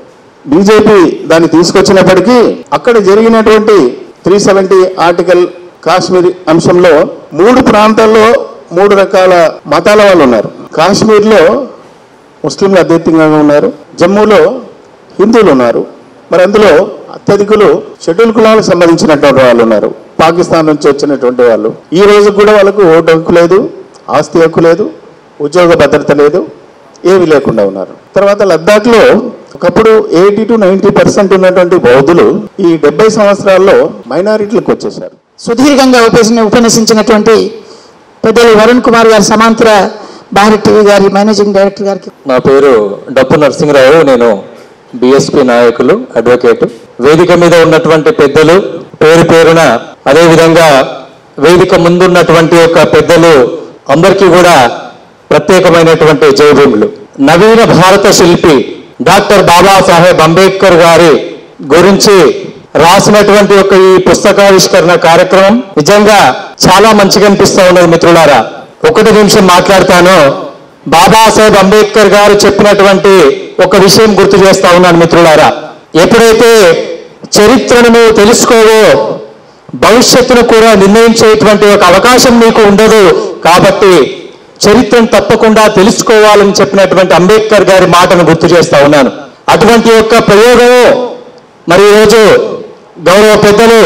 బీజేపీ దాన్ని తీసుకొచ్చినప్పటికీ అక్కడ జరిగినటువంటి త్రీ సెవెంటీ ఆర్టికల్ కాశ్మీర్ అంశంలో మూడు ప్రాంతాల్లో మూడు రకాల మతాల వాళ్ళు ఉన్నారు కాశ్మీర్లో ముస్లింలు అత్యధికంగా ఉన్నారు జమ్మూలో హిందువులు ఉన్నారు మరి అందులో అత్యధికులు షెడ్యూల్ కులాలకు సంబంధించినటువంటి వాళ్ళు ఉన్నారు పాకిస్తాన్ నుంచి వచ్చినటువంటి వాళ్ళు ఈ రోజు కూడా వాళ్ళకు ఓటు హక్కు లేదు ఆస్తి హక్కు లేదు ఉద్యోగ భద్రత లేదు ఏమీ లేకుండా ఉన్నారు తర్వాత లద్దాఖ్లో ఒకప్పుడు ఎయిటీ టు నైంటీ పర్సెంట్ ఉన్నటువంటి బౌద్ధులు ఈ డెబ్బై సంవత్సరాల్లో మైనారిటీలకు వచ్చేసారు సుదీర్ఘంగా ఉపేసిన ఉపన్యసించినటువంటి పెద్దలు వరుణ్ కుమార్ గారి సమాంతర భారత్ టీవీ గారి మేనేజింగ్ డైరెక్టర్ గారికి నా పేరు డప్పు నరసింహరావు నేను బిఎస్పి నాయకులు అడ్వకేట్ వేదిక మీద ఉన్నటువంటి పెద్దలు పేరు పేరున అదేవిధంగా వేదిక ముందున్నటువంటి యొక్క పెద్దలు అందరికీ కూడా ప్రత్యేకమైనటువంటి జయభూములు నవీన భారత శిల్పి డాక్టర్ బాబాసాహెబ్ అంబేద్కర్ గారి గురించి రాసినటువంటి ఒక ఈ పుస్తకావిష్కరణ కార్యక్రమం నిజంగా చాలా మంచిగా అనిపిస్తా ఉన్నది మిత్రులారా ఒకటి నిమిషం మాట్లాడతాను బాబాసాహెబ్ అంబేద్కర్ గారు చెప్పినటువంటి ఒక విషయం గుర్తు చేస్తా ఉన్నాను మిత్రులారా ఎప్పుడైతే చరిత్రను నువ్వు తెలుసుకోవో భవిష్యత్తును కూడా నిర్ణయించేటువంటి ఒక అవకాశం నీకు ఉండదు కాబట్టి చరిత్రను తప్పకుండా తెలుసుకోవాలని చెప్పినటువంటి అంబేద్కర్ గారి మాటను గుర్తు చేస్తా ఉన్నాను అటువంటి యొక్క ప్రయోగము మరి ఈరోజు గౌరవ పెద్దలు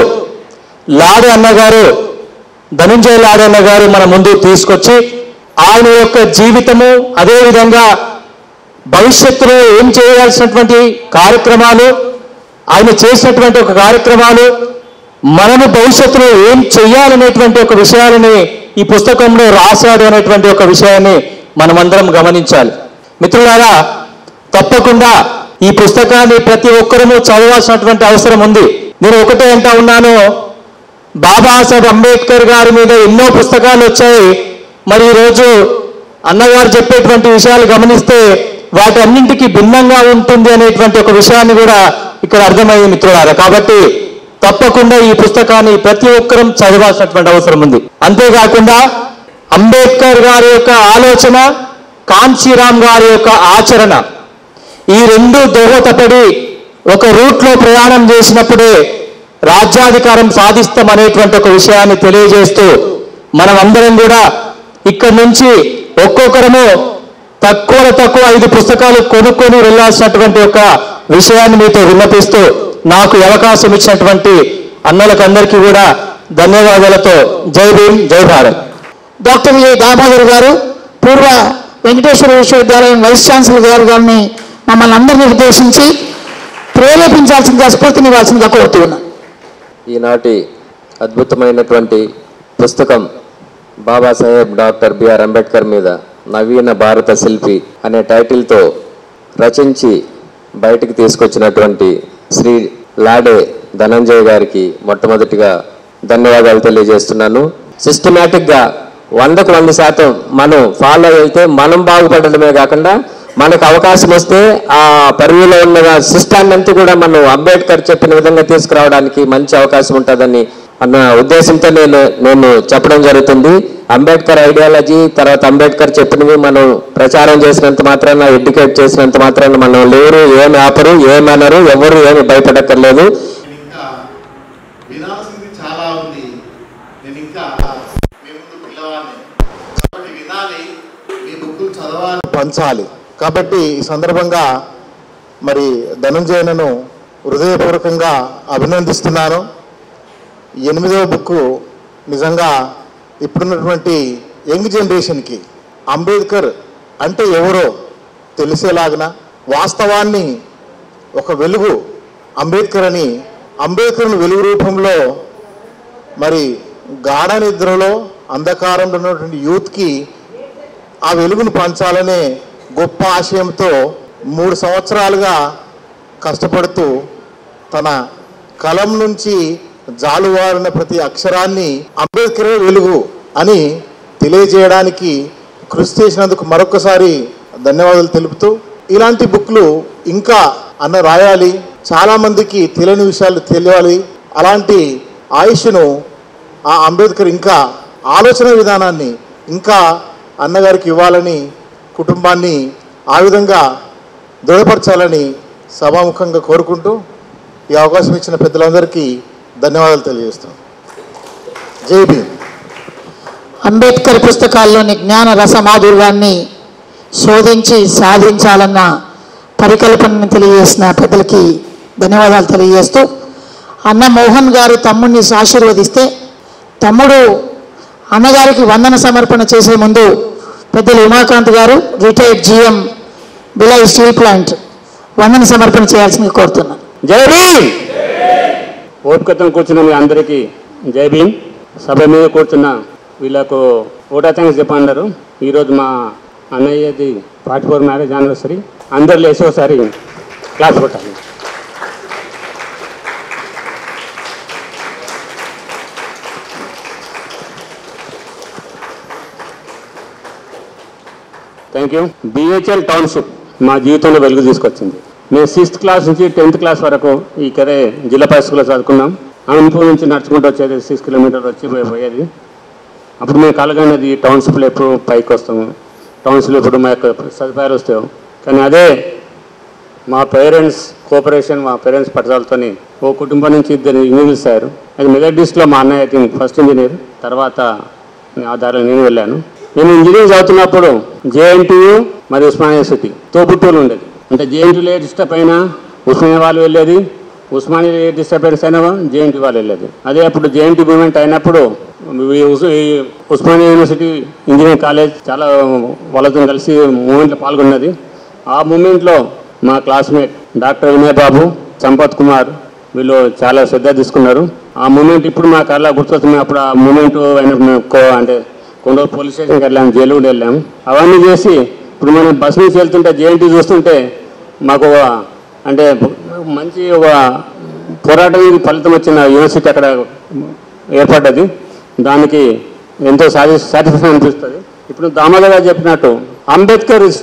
లాడే అన్నగారు ధనుంజయ లాడన్న గారు మన ముందు తీసుకొచ్చి ఆయన యొక్క జీవితము అదేవిధంగా భవిష్యత్తులో ఏం చేయాల్సినటువంటి కార్యక్రమాలు ఆయన చేసినటువంటి ఒక కార్యక్రమాలు మనము భవిష్యత్తులో ఏం చెయ్యాలనేటువంటి ఒక విషయాలని ఈ పుస్తకంలో రాశాడు అనేటువంటి ఒక విషయాన్ని మనమందరం గమనించాలి మిత్రులారా తప్పకుండా ఈ పుస్తకాన్ని ప్రతి ఒక్కరూ చదవాల్సినటువంటి అవసరం ఉంది నేను ఒకటే అంటా ఉన్నాను బాబాసాహెబ్ అంబేద్కర్ గారి మీద ఎన్నో పుస్తకాలు వచ్చాయి మరి ఈరోజు అన్నగారు చెప్పేటువంటి విషయాలు గమనిస్తే వాటి అన్నింటికి భిన్నంగా ఉంటుంది అనేటువంటి ఒక విషయాన్ని కూడా ఇక్కడ అర్థమైంది మిత్రులారా కాబట్టి తప్పకుండా ఈ పుస్తకాన్ని ప్రతి ఒక్కరం చదవాల్సినటువంటి అవసరం ఉంది అంతేకాకుండా అంబేద్కర్ గారి యొక్క ఆలోచన కాంచీరామ్ గారి యొక్క ఆచరణ ఈ రెండు దోహదపడి ఒక రూట్లో ప్రయాణం చేసినప్పుడే రాజ్యాధికారం సాధిస్తాం అనేటువంటి ఒక విషయాన్ని తెలియజేస్తూ మనం అందరం కూడా ఇక్కడి నుంచి ఒక్కొక్కరము తక్కువ తక్కువ ఐదు పుస్తకాలు కొనుక్కొని వెళ్ళాల్సినటువంటి ఒక విషయాన్ని మీతో విన్నపిస్తూ నాకు ఈ అవకాశం ఇచ్చినటువంటి అన్నలకు అందరికీ కూడా ధన్యవాదాలతో జై భీమ్ జై భారత్ డాక్టర్ ఏ దామోదర్ గారు పూర్వ వెంకటేశ్వర విశ్వవిద్యాలయం వైస్ ఛాన్సలర్ గారు గారిని మమ్మల్ని అందరినీ ఉద్దేశించి ప్రేరేపించాల్సిందిగా స్ఫూర్తినివ్వాల్సిందిగా కోరుతూ ఉన్నాను ఈనాటి అద్భుతమైనటువంటి పుస్తకం బాబాసాహెబ్ డాక్టర్ బిఆర్ అంబేద్కర్ మీద నవీన భారత శిల్పి అనే టైటిల్తో రచించి బయటికి తీసుకొచ్చినటువంటి శ్రీ లాడే ధనంజయ్ గారికి మొట్టమొదటిగా ధన్యవాదాలు తెలియజేస్తున్నాను సిస్టమేటిక్గా వందకు వంద శాతం మనం ఫాలో అయితే మనం బాగుపడడమే కాకుండా మనకు అవకాశం వస్తే ఆ పరిధిలో ఉన్న సిస్టాన్ని అంతా కూడా మనం అంబేద్కర్ చెప్పిన విధంగా తీసుకురావడానికి మంచి అవకాశం ఉంటుందని అన్న ఉద్దేశంతో నేను నేను చెప్పడం జరుగుతుంది అంబేద్కర్ ఐడియాలజీ తర్వాత అంబేద్కర్ చెప్పినవి మనం ప్రచారం చేసినంత మాత్రాన ఎడ్యుకేట్ చేసినంత మాత్రాన మనం లేరు ఏమి ఆపరు ఏమనరు ఎవరు ఏమి భయపడక్కర్లేదు ఇంకా వినాల్సింది చాలా ఉంది నేను ఇంకా మీ ముందు పిల్లవాడిని కాబట్టి వినాలి మీ బుక్కులు చదవాలి పంచాలి కాబట్టి ఈ సందర్భంగా మరి ధనంజయనను హృదయపూర్వకంగా అభినందిస్తున్నాను ఎనిమిదవ బుక్ నిజంగా ఇప్పుడున్నటువంటి యంగ్ జనరేషన్కి అంబేద్కర్ అంటే ఎవరో తెలిసేలాగిన వాస్తవాన్ని ఒక వెలుగు అంబేద్కర్ అని అంబేద్కర్ను వెలుగు రూపంలో మరి గాఢ నిద్రలో అంధకారంలో ఉన్నటువంటి యూత్కి ఆ వెలుగును పంచాలనే గొప్ప ఆశయంతో మూడు సంవత్సరాలుగా కష్టపడుతూ తన కలం నుంచి జాలువారిన ప్రతి అక్షరాన్ని అంబేద్కర్ వెలుగు అని తెలియజేయడానికి కృషి చేసినందుకు మరొకసారి ధన్యవాదాలు తెలుపుతూ ఇలాంటి బుక్లు ఇంకా అన్న రాయాలి చాలా మందికి తెలియని విషయాలు తెలియాలి అలాంటి ఆయుష్ను ఆ అంబేద్కర్ ఇంకా ఆలోచన విధానాన్ని ఇంకా అన్నగారికి ఇవ్వాలని కుటుంబాన్ని ఆ విధంగా దృఢపరచాలని సభాముఖంగా కోరుకుంటూ ఈ అవకాశం ఇచ్చిన పెద్దలందరికీ ధన్యవాదాలు తెలియజేస్తాం జై భీమ్ అంబేద్కర్ పుస్తకాల్లోని జ్ఞాన రస మాధుర్యాన్ని శోధించి సాధించాలన్న పరికల్పనను తెలియజేసిన పెద్దలకి ధన్యవాదాలు తెలియజేస్తూ అన్న మోహన్ గారు తమ్ముడిని ఆశీర్వదిస్తే తమ్ముడు అన్నగారికి వందన సమర్పణ చేసే ముందు పెద్దలు ఉమాకాంత్ గారు retired GM Bhilai steel plant వందన సమర్పణ చేయాల్సింది కోరుతున్నాను జై భీమ్ ఓపికతో కూర్చున్న మీ అందరికీ జై భీమ్ సభ మీద కూర్చున్న వీళ్ళకు ఓటా థ్యాంక్స్ చెప్పన్నారు ఈరోజు మా అన్నయ్యది ఫార్టీ ఫోర్ మ్యారేజ్ యానివర్సరీ అందరు లేచి ఒకసారి క్లాస్ కొట్టాలి థ్యాంక్ యూ బిహెచ్ఎల్ టౌన్షిప్ మా జీవితంలో వెలుగు తీసుకొచ్చింది మేము సిక్స్త్ క్లాస్ నుంచి టెన్త్ క్లాస్ వరకు ఇక్కడే జిల్లా పరిషత్ స్కూల్లో చదువుకున్నాం అనంతపూర్ నుంచి నడుచుకుంటూ వచ్చేది సిక్స్ కిలోమీటర్లు వచ్చి పోయి- పోయేది అప్పుడు మేము కలగనేది టౌన్షిప్లో ఎప్పుడు పైకి వస్తాము టౌన్షిప్లో ఎప్పుడు మా యొక్క సదుపాయాలు వస్తాయి కానీ అదే మా పేరెంట్స్ కోఆపరేషన్ మా పేరెంట్స్ పట్టుదలతోని ఓ కుటుంబం నుంచి ఇద్దరు ఇంజనీర్స్ అయ్యారు అది మెదక్ డిస్ట్లో మా అన్నయ్య ఐ థింక్ ఫస్ట్ ఇంజనీర్ తర్వాత ఆ దారిలో నేను వెళ్ళాను నేను ఇంజనీరింగ్ చదువుతున్నప్పుడు జేఎన్టీయు మరియు ఉస్మానియా సిటీ తోబుట్టూరు ఉండేది అంటే జేఎన్టీలో ఏ డిస్టర్బ్ అయినా ఉస్మానియా వాళ్ళు వెళ్ళేది ఉస్మానియా ఏ డిస్టర్బెన్స్ అయినా జేఎన్టీ వాళ్ళు వెళ్ళేది అదే అప్పుడు జేఎన్టీ మూవ్మెంట్ అయినప్పుడు ఈ ఉస్- ఈ ఉస్మానియా యూనివర్సిటీ ఇంజనీరింగ్ కాలేజ్ చాలా వాళ్ళతో కలిసి మూమెంట్లో పాల్గొన్నది ఆ మూమెంట్లో మా క్లాస్మేట్ డాక్టర్ వినయ్ బాబు సంపత్ కుమార్ వీళ్ళు చాలా శ్రద్ధ తీసుకున్నారు ఆ మూమెంట్ ఇప్పుడు మా కళ్ళ గుర్తొస్తుంది అప్పుడు ఆ మూమెంట్ అయిన మేము కో- అంటే కొండూరు పోలీస్ స్టేషన్కి వెళ్ళాము జైలు కూడా వెళ్ళాము అవన్నీ చేసి ఇప్పుడు మనం బస్ నుంచి వెళ్తుంటే జేఎన్టీ చూస్తుంటే మాకు ఒక అంటే మంచి ఒక పోరాటం ఫలితం వచ్చిన యూనివర్సిటీ అక్కడ ఏర్పడ్డది దానికి ఎంతో సాటి సాటిస్ఫాక్షన్ అనిపిస్తుంది ఇప్పుడు దామోదర్ గారు చెప్పినట్టు Ambedkar is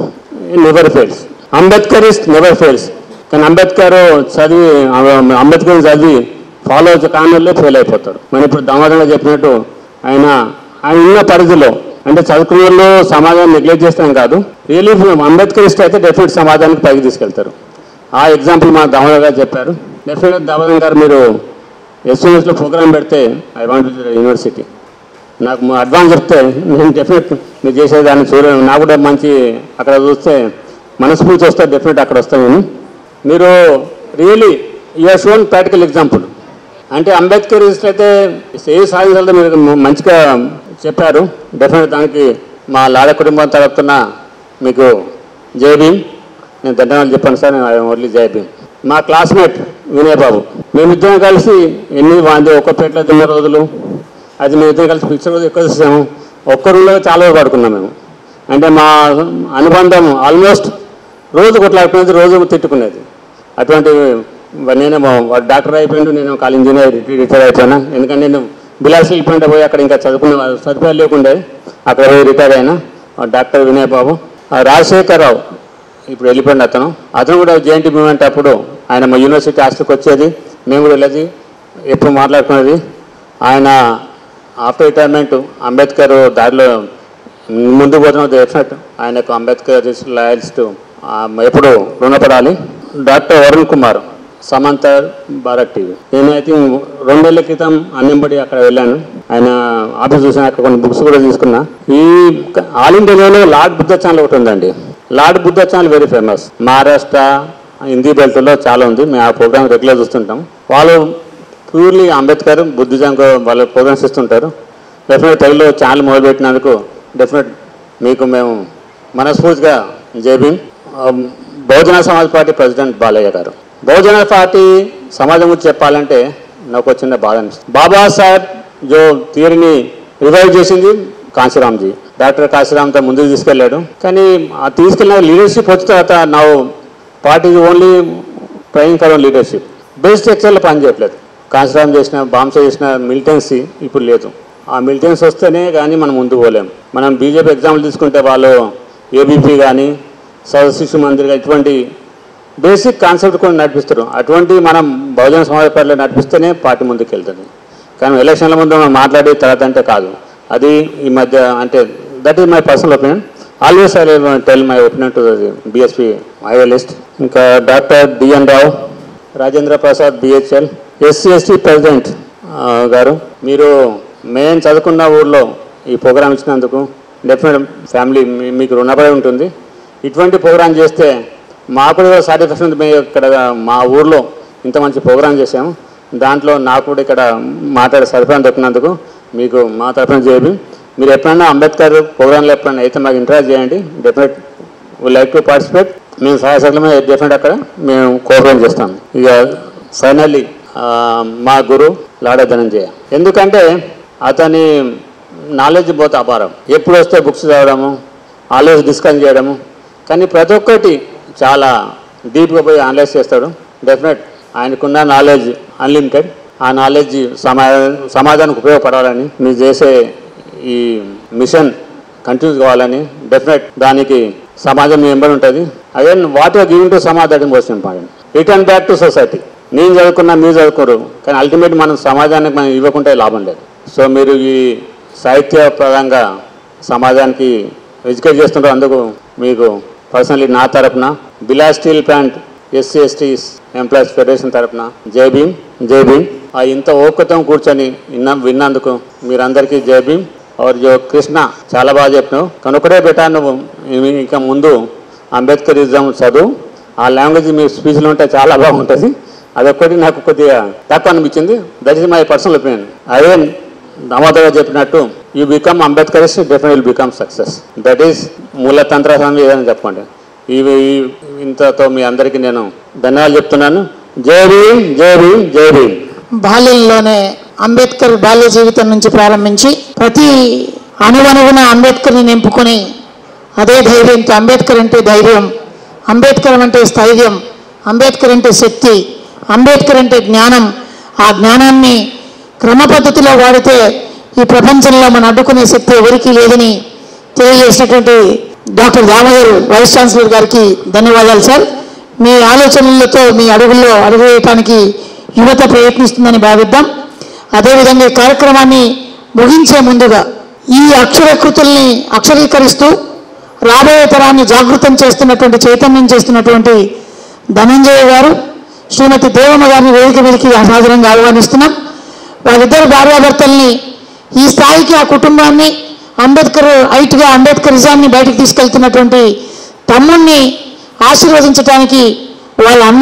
never fails Ambedkar is never fails కానీ అంబేద్కర్ చదివి అంబేద్కర్ చదివి ఫాలో కానోళ్ళే ఫెయిల్ అయిపోతారు మరి ఇప్పుడు దామోదర్ గారు చెప్పినట్టు ఆయన ఆయన ఉన్న పరిధిలో అంటే చదువుకున్న వాళ్ళు సమాజాన్ని నెగ్లెక్ట్ చేస్తాం కాదు రియలీ అంబేద్కరిస్ట్ అయితే డెఫినెట్ సమాజానికి పైకి తీసుకెళ్తారు ఆ ఎగ్జాంపుల్ మా దామోదర్ గారు చెప్పారు డెఫినెట్ దామోదర్ గారు మీరు ఎస్ఎన్ఎస్లో ప్రోగ్రామ్ పెడితే ఐ వాంట్ యూనివర్సిటీ నాకు మా అడ్వాన్స్ చెప్తే నేను డెఫినెట్ మీరు చేసేదాన్ని చూడ నాకు కూడా మంచి అక్కడ చూస్తే మనస్ఫూర్తి వస్తే డెఫినెట్ అక్కడ వస్తాను నేను మీరు really you're shown practical example అంటే అంబేద్కర్ అయితే ఏ సాధించాలో మీరు మంచిగా చెప్పారు డెఫినెట్ దానికి మా లాడ కుటుంబం తరపున మీకు జై భీమ్ నేను ధన్యవాదాలు చెప్పాను సార్ నేను ఓన్లీ జై భీమ్ మా క్లాస్మేట్ వినయ్ బాబు మేమిద్దరం కలిసి ఎన్ని వాంది ఒక్క పేటలో తిన్న రోజులు అది మేమిద్దరం కలిసి పిక్చర్ రోజు ఎక్కువ చూసాము ఒక్క రూమ్లో చాలా రోజులు పడుకున్నాం మేము అంటే మా అనుబంధం ఆల్మోస్ట్ రోజు కొట్లాడుకునేది రోజు తిట్టుకునేది అటువంటి నేను వాడు డాక్టర్ అయిపోయిండు నేను కాల్ ఇంజనీర్ రిటైర్ అయిపోయినా ఎందుకంటే నేను బిలాస్ వెళ్ళిపోయింటే పోయి అక్కడ ఇంకా చదువుకునే సదుపాయాలు లేకుండే అక్కడ పోయి రిటైర్ అయినా వాడు డాక్టర్ వినయ్ బాబు ఆ రాజశేఖర్ రావు ఇప్పుడు వెళ్ళిపోయింది అతను అతను కూడా జేఎన్టీ మూమెంట్ అప్పుడు ఆయన మా యూనివర్సిటీ హాస్టల్కి వచ్చేది మేము కూడా వెళ్ళేది ఎప్పుడు మాట్లాడుకునేది ఆయన ఆఫ్టర్ రిటైర్మెంట్ అంబేద్కర్ దారిలో ముందు పోతున్న డెఫినెట్ ఆయనకు అంబేద్కర్ లాయలిస్ట్ ఎప్పుడు రుణపడాలి డాక్టర్ వరుణ్ కుమార్ సమంత భారత్ టీవీ నేను అయితే రెండేళ్ల క్రితం అన్నంబడి అక్కడ వెళ్ళాను ఆయన ఆఫీస్ చూసిన అక్కడ కొన్ని బుక్స్ కూడా తీసుకున్నా ఈ ఆల్ ఇండియాలో లార్డ్ బుద్ధ ఛానల్ ఒకటి ఉందండి lord Buddha channel very famous Maharashtra Hindi బెల్ట్లో చాలా ఉంది మేము ఆ ప్రోగ్రామ్ రెగ్యులర్ చూస్తుంటాం వాళ్ళు ప్యూర్లీ అంబేద్కర్ బుద్ధిజం వాళ్ళు ప్రోగ్రామ్స్ ఇస్తుంటారు డెఫినెట్ తెలుగులో ఛానల్ మొదలుపెట్టినందుకు డెఫినెట్ మీకు మేము మనస్ఫూర్తిగా జేబీన్ బహుజన సమాజ్ పార్టీ ప్రెసిడెంట్ బాలయ్య గారు బహుజన పార్టీ సమాజం గురించి చెప్పాలంటే నాకు వచ్చిన బాధ అనిపిస్తుంది బాబా సాహెబ్ జో థియరీని రివైవ్ చేసింది కాశీరామ్జీ డాక్టర్ కాశీరామ్తో ముందుకు తీసుకెళ్ళాడు కానీ ఆ తీసుకెళ్ళిన లీడర్షిప్ వచ్చిన తర్వాత నా party only training for leadership base స్ట్రక్చర్లో పనిచేయట్లేదు కాశీరామ్ చేసిన బాంస చేసిన మిలిటెన్సీ ఇప్పుడు లేదు ఆ మిలిటెన్స్ వస్తేనే కానీ మనం ముందు పోలేం మనం బీజేపీ ఎగ్జాంపుల్ తీసుకుంటే వాళ్ళు ఏబీపీ కానీ సర్వ శిశు మందిర్ కానీ ఇటువంటి బేసిక్ కాన్సెప్ట్ కూడా నడిపిస్తారు అటువంటి మనం బహుజన సమాజ పార్టీలో నడిపిస్తేనే పార్టీ ముందుకు వెళ్తుంది కానీ ఎలక్షన్ల ముందు మనం మాట్లాడే తర్వాత అంటే కాదు అది ఈ మధ్య అంటే that is my personal opinion always I tell my opinion to BSP I list ఇంకా doctor D N Rao Rajendra Prasad BHEL SC ST president గారు మీరు మేము చదువుకున్న ఊళ్ళో ఈ ప్రోగ్రామ్ ఇచ్చినందుకు డెఫినెట్ ఫ్యామిలీ మీ- మీకు రుణపడి ఉంటుంది ఇటువంటి ప్రోగ్రామ్ చేస్తే మాకు కూడా సాటిస్ఫాక్షన్ ఉంది. మేము ఇక్కడ మా ఊర్లో ఇంత మంచి ప్రోగ్రాం చేసాము దాంట్లో నాకు కూడా ఇక్కడ మాట్లాడే సరిపోయిన దొరికినందుకు మీకు మా తరఫున చేయాలి మీరు ఎప్పుడైనా అంబేద్కర్ ప్రోగ్రాంలో ఎప్పుడైనా అయితే మాకు ఇంటరాక్ట్ చేయండి definite we like to participate మేము సహాయ సకలమే డెఫినెట్ అక్కడ మేము కోఆపరేట్ చేస్తాం ఇక ఫైనల్లీ మా గురు లాడా ధనంజయ ఎందుకంటే అతని నాలెడ్జ్ పోతే అపారం ఎప్పుడు వస్తే బుక్స్ చదవడము ఆల్వేస్ డిస్కస్ చేయడము కానీ ప్రతి ఒక్కటి చాలా డీప్గా పోయి అనలైజ్ చేస్తాడు డెఫినెట్ ఆయనకున్న నాలెడ్జ్ అన్లిమిటెడ్ ఆ నాలెడ్జ్ సమా సమాజానికి ఉపయోగపడాలని మీరు చేసే ఈ మిషన్ కంటిన్యూస్ కావాలని డెఫినెట్ దానికి సమాజం మీ ఎంబడి ఉంటుంది again what are giving to samaj that most important return back to society నేను చదువుకున్నా మీరు చదువుకోరు కానీ అల్టిమేట్ మనం సమాజానికి మనం ఇవ్వకుంటే లాభం లేదు సో మీరు ఈ సాహిత్య పరంగా సమాజానికి ఎడ్యుకేట్ చేస్తుంటారు అందుకు మీకు పర్సనలీ నా తరపున బిలా steel plant SC STs employees federation తరపున జై భీమ్ జై భీమ్ ఆ ఇంత ఓపికతో కూర్చొని విన్న విన్నందుకు మీరందరికీ జై భీమ్ और जो కృష్ణ చాలా బాగా చెప్పినావు కనుకడే బెటా నువ్వు ఇవి ఇంకా ముందు అంబేద్కరిజం చదువు ఆ లాంగ్వేజ్ మీ స్పీచ్లో ఉంటే చాలా బాగుంటుంది అదొక్కటి నాకు కొద్దిగా తక్కువ అనిపించింది that is my personal opinion అదే దామోదర్ చెప్పినట్టు you become Ambedkarist definite will become success that is మూలతంత్ర స్వామి ఏదని చెప్పండి ఇవి ఈ- ఇంతతో మీ అందరికీ నేను ధన్యవాదాలు చెప్తున్నాను జై భీమ్ జై భీమ్ జై భీమ్ బాల్యంలోనే అంబేద్కర్ బాల్య జీవితం నుంచి ప్రారంభించి ప్రతి అణువణువున అంబేద్కర్ని నింపుకొని అదే ధైర్యంతో అంబేద్కర్ అంటే ధైర్యం అంబేద్కర్ అంటే స్థైర్యం అంబేద్కర్ అంటే శక్తి అంబేద్కర్ అంటే జ్ఞానం ఆ జ్ఞానాన్ని క్రమ పద్ధతిలో వాడితే ఈ ప్రపంచంలో మన అడ్డుకునే శక్తి ఎవరికీ లేదని తెలియజేసినటువంటి డాక్టర్ దామోదర్ వైస్ ఛాన్సలర్ గారికి ధన్యవాదాలు సార్ మీ ఆలోచనలతో మీ అడుగుల్లో అడుగు వేయటానికి యువత ప్రయత్నిస్తుందని భావిద్దాం అదేవిధంగా ఈ కార్యక్రమాన్ని ముగించే ముందుగా ఈ అక్షరకృతుల్ని అక్షరీకరిస్తూ రాబోయే తరాన్ని జాగృతం చేస్తున్నటువంటి చైతన్యం చేస్తున్నటువంటి ధనంజయ గారు శ్రీమతి దేవమ్మ గారిని వేదిక మీదకి సాధారణంగా ఆహ్వానిస్తున్నాం వాళ్ళిద్దరు భార్యాభర్తల్ని ఈ స్థాయికి ఆ కుటుంబాన్ని అంబేద్కర్ హైట్గా అంబేద్కరిజాన్ని బయటకు తీసుకెళ్తున్నటువంటి తమ్ముణ్ణి ఆశీర్వదించడానికి వాళ్ళ అన్న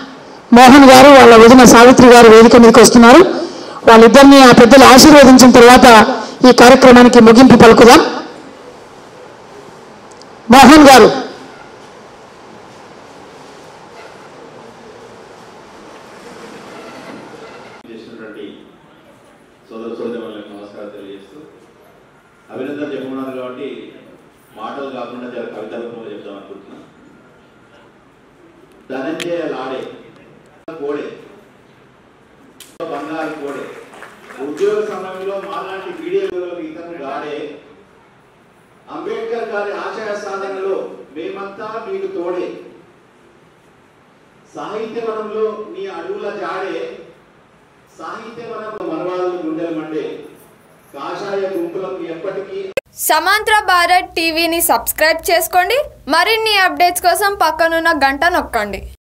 మోహన్ గారు వాళ్ళ వదిన సావిత్రి గారు వేదిక మీదకి వస్తున్నారు వాళ్ళిద్దరిని ఆ పెద్దలు ఆశీర్వదించిన తర్వాత ఈ కార్యక్రమానికి ముగింపు పలుకుదాం మోహన్ గారు చేసినటువంటి సోదర సోదరులకు నమస్కారం తెలియజేస్తూ అభినందన చెప్పమన్నారు కాబట్టి మాటలు కాకుండా జర కవిత రూపంలో చెప్దాం అనుకుంటున్నా ధనంజయ లాడే కోడే బంగారు కోడే ఉద్యోగ సమయంలో మాలాంటి వీడియోలకు ఇతను గాడే అంబేద్కర్ గారి ఆశయ సాధనలో మేమంతా మీకు తోడే సాహిత్యవనంలో నీ అడుగుల జాడే సాహిత్యవనం మనవాళ్ళు గుండెలు మండే కాషాయ గుంపులకు ఎప్పటికీ సమాంతర భారత్ టీవీని సబ్స్క్రైబ్ చేసుకోండి మరిన్ని అప్డేట్స్ కోసం పక్కనున్న గంట నొక్కండి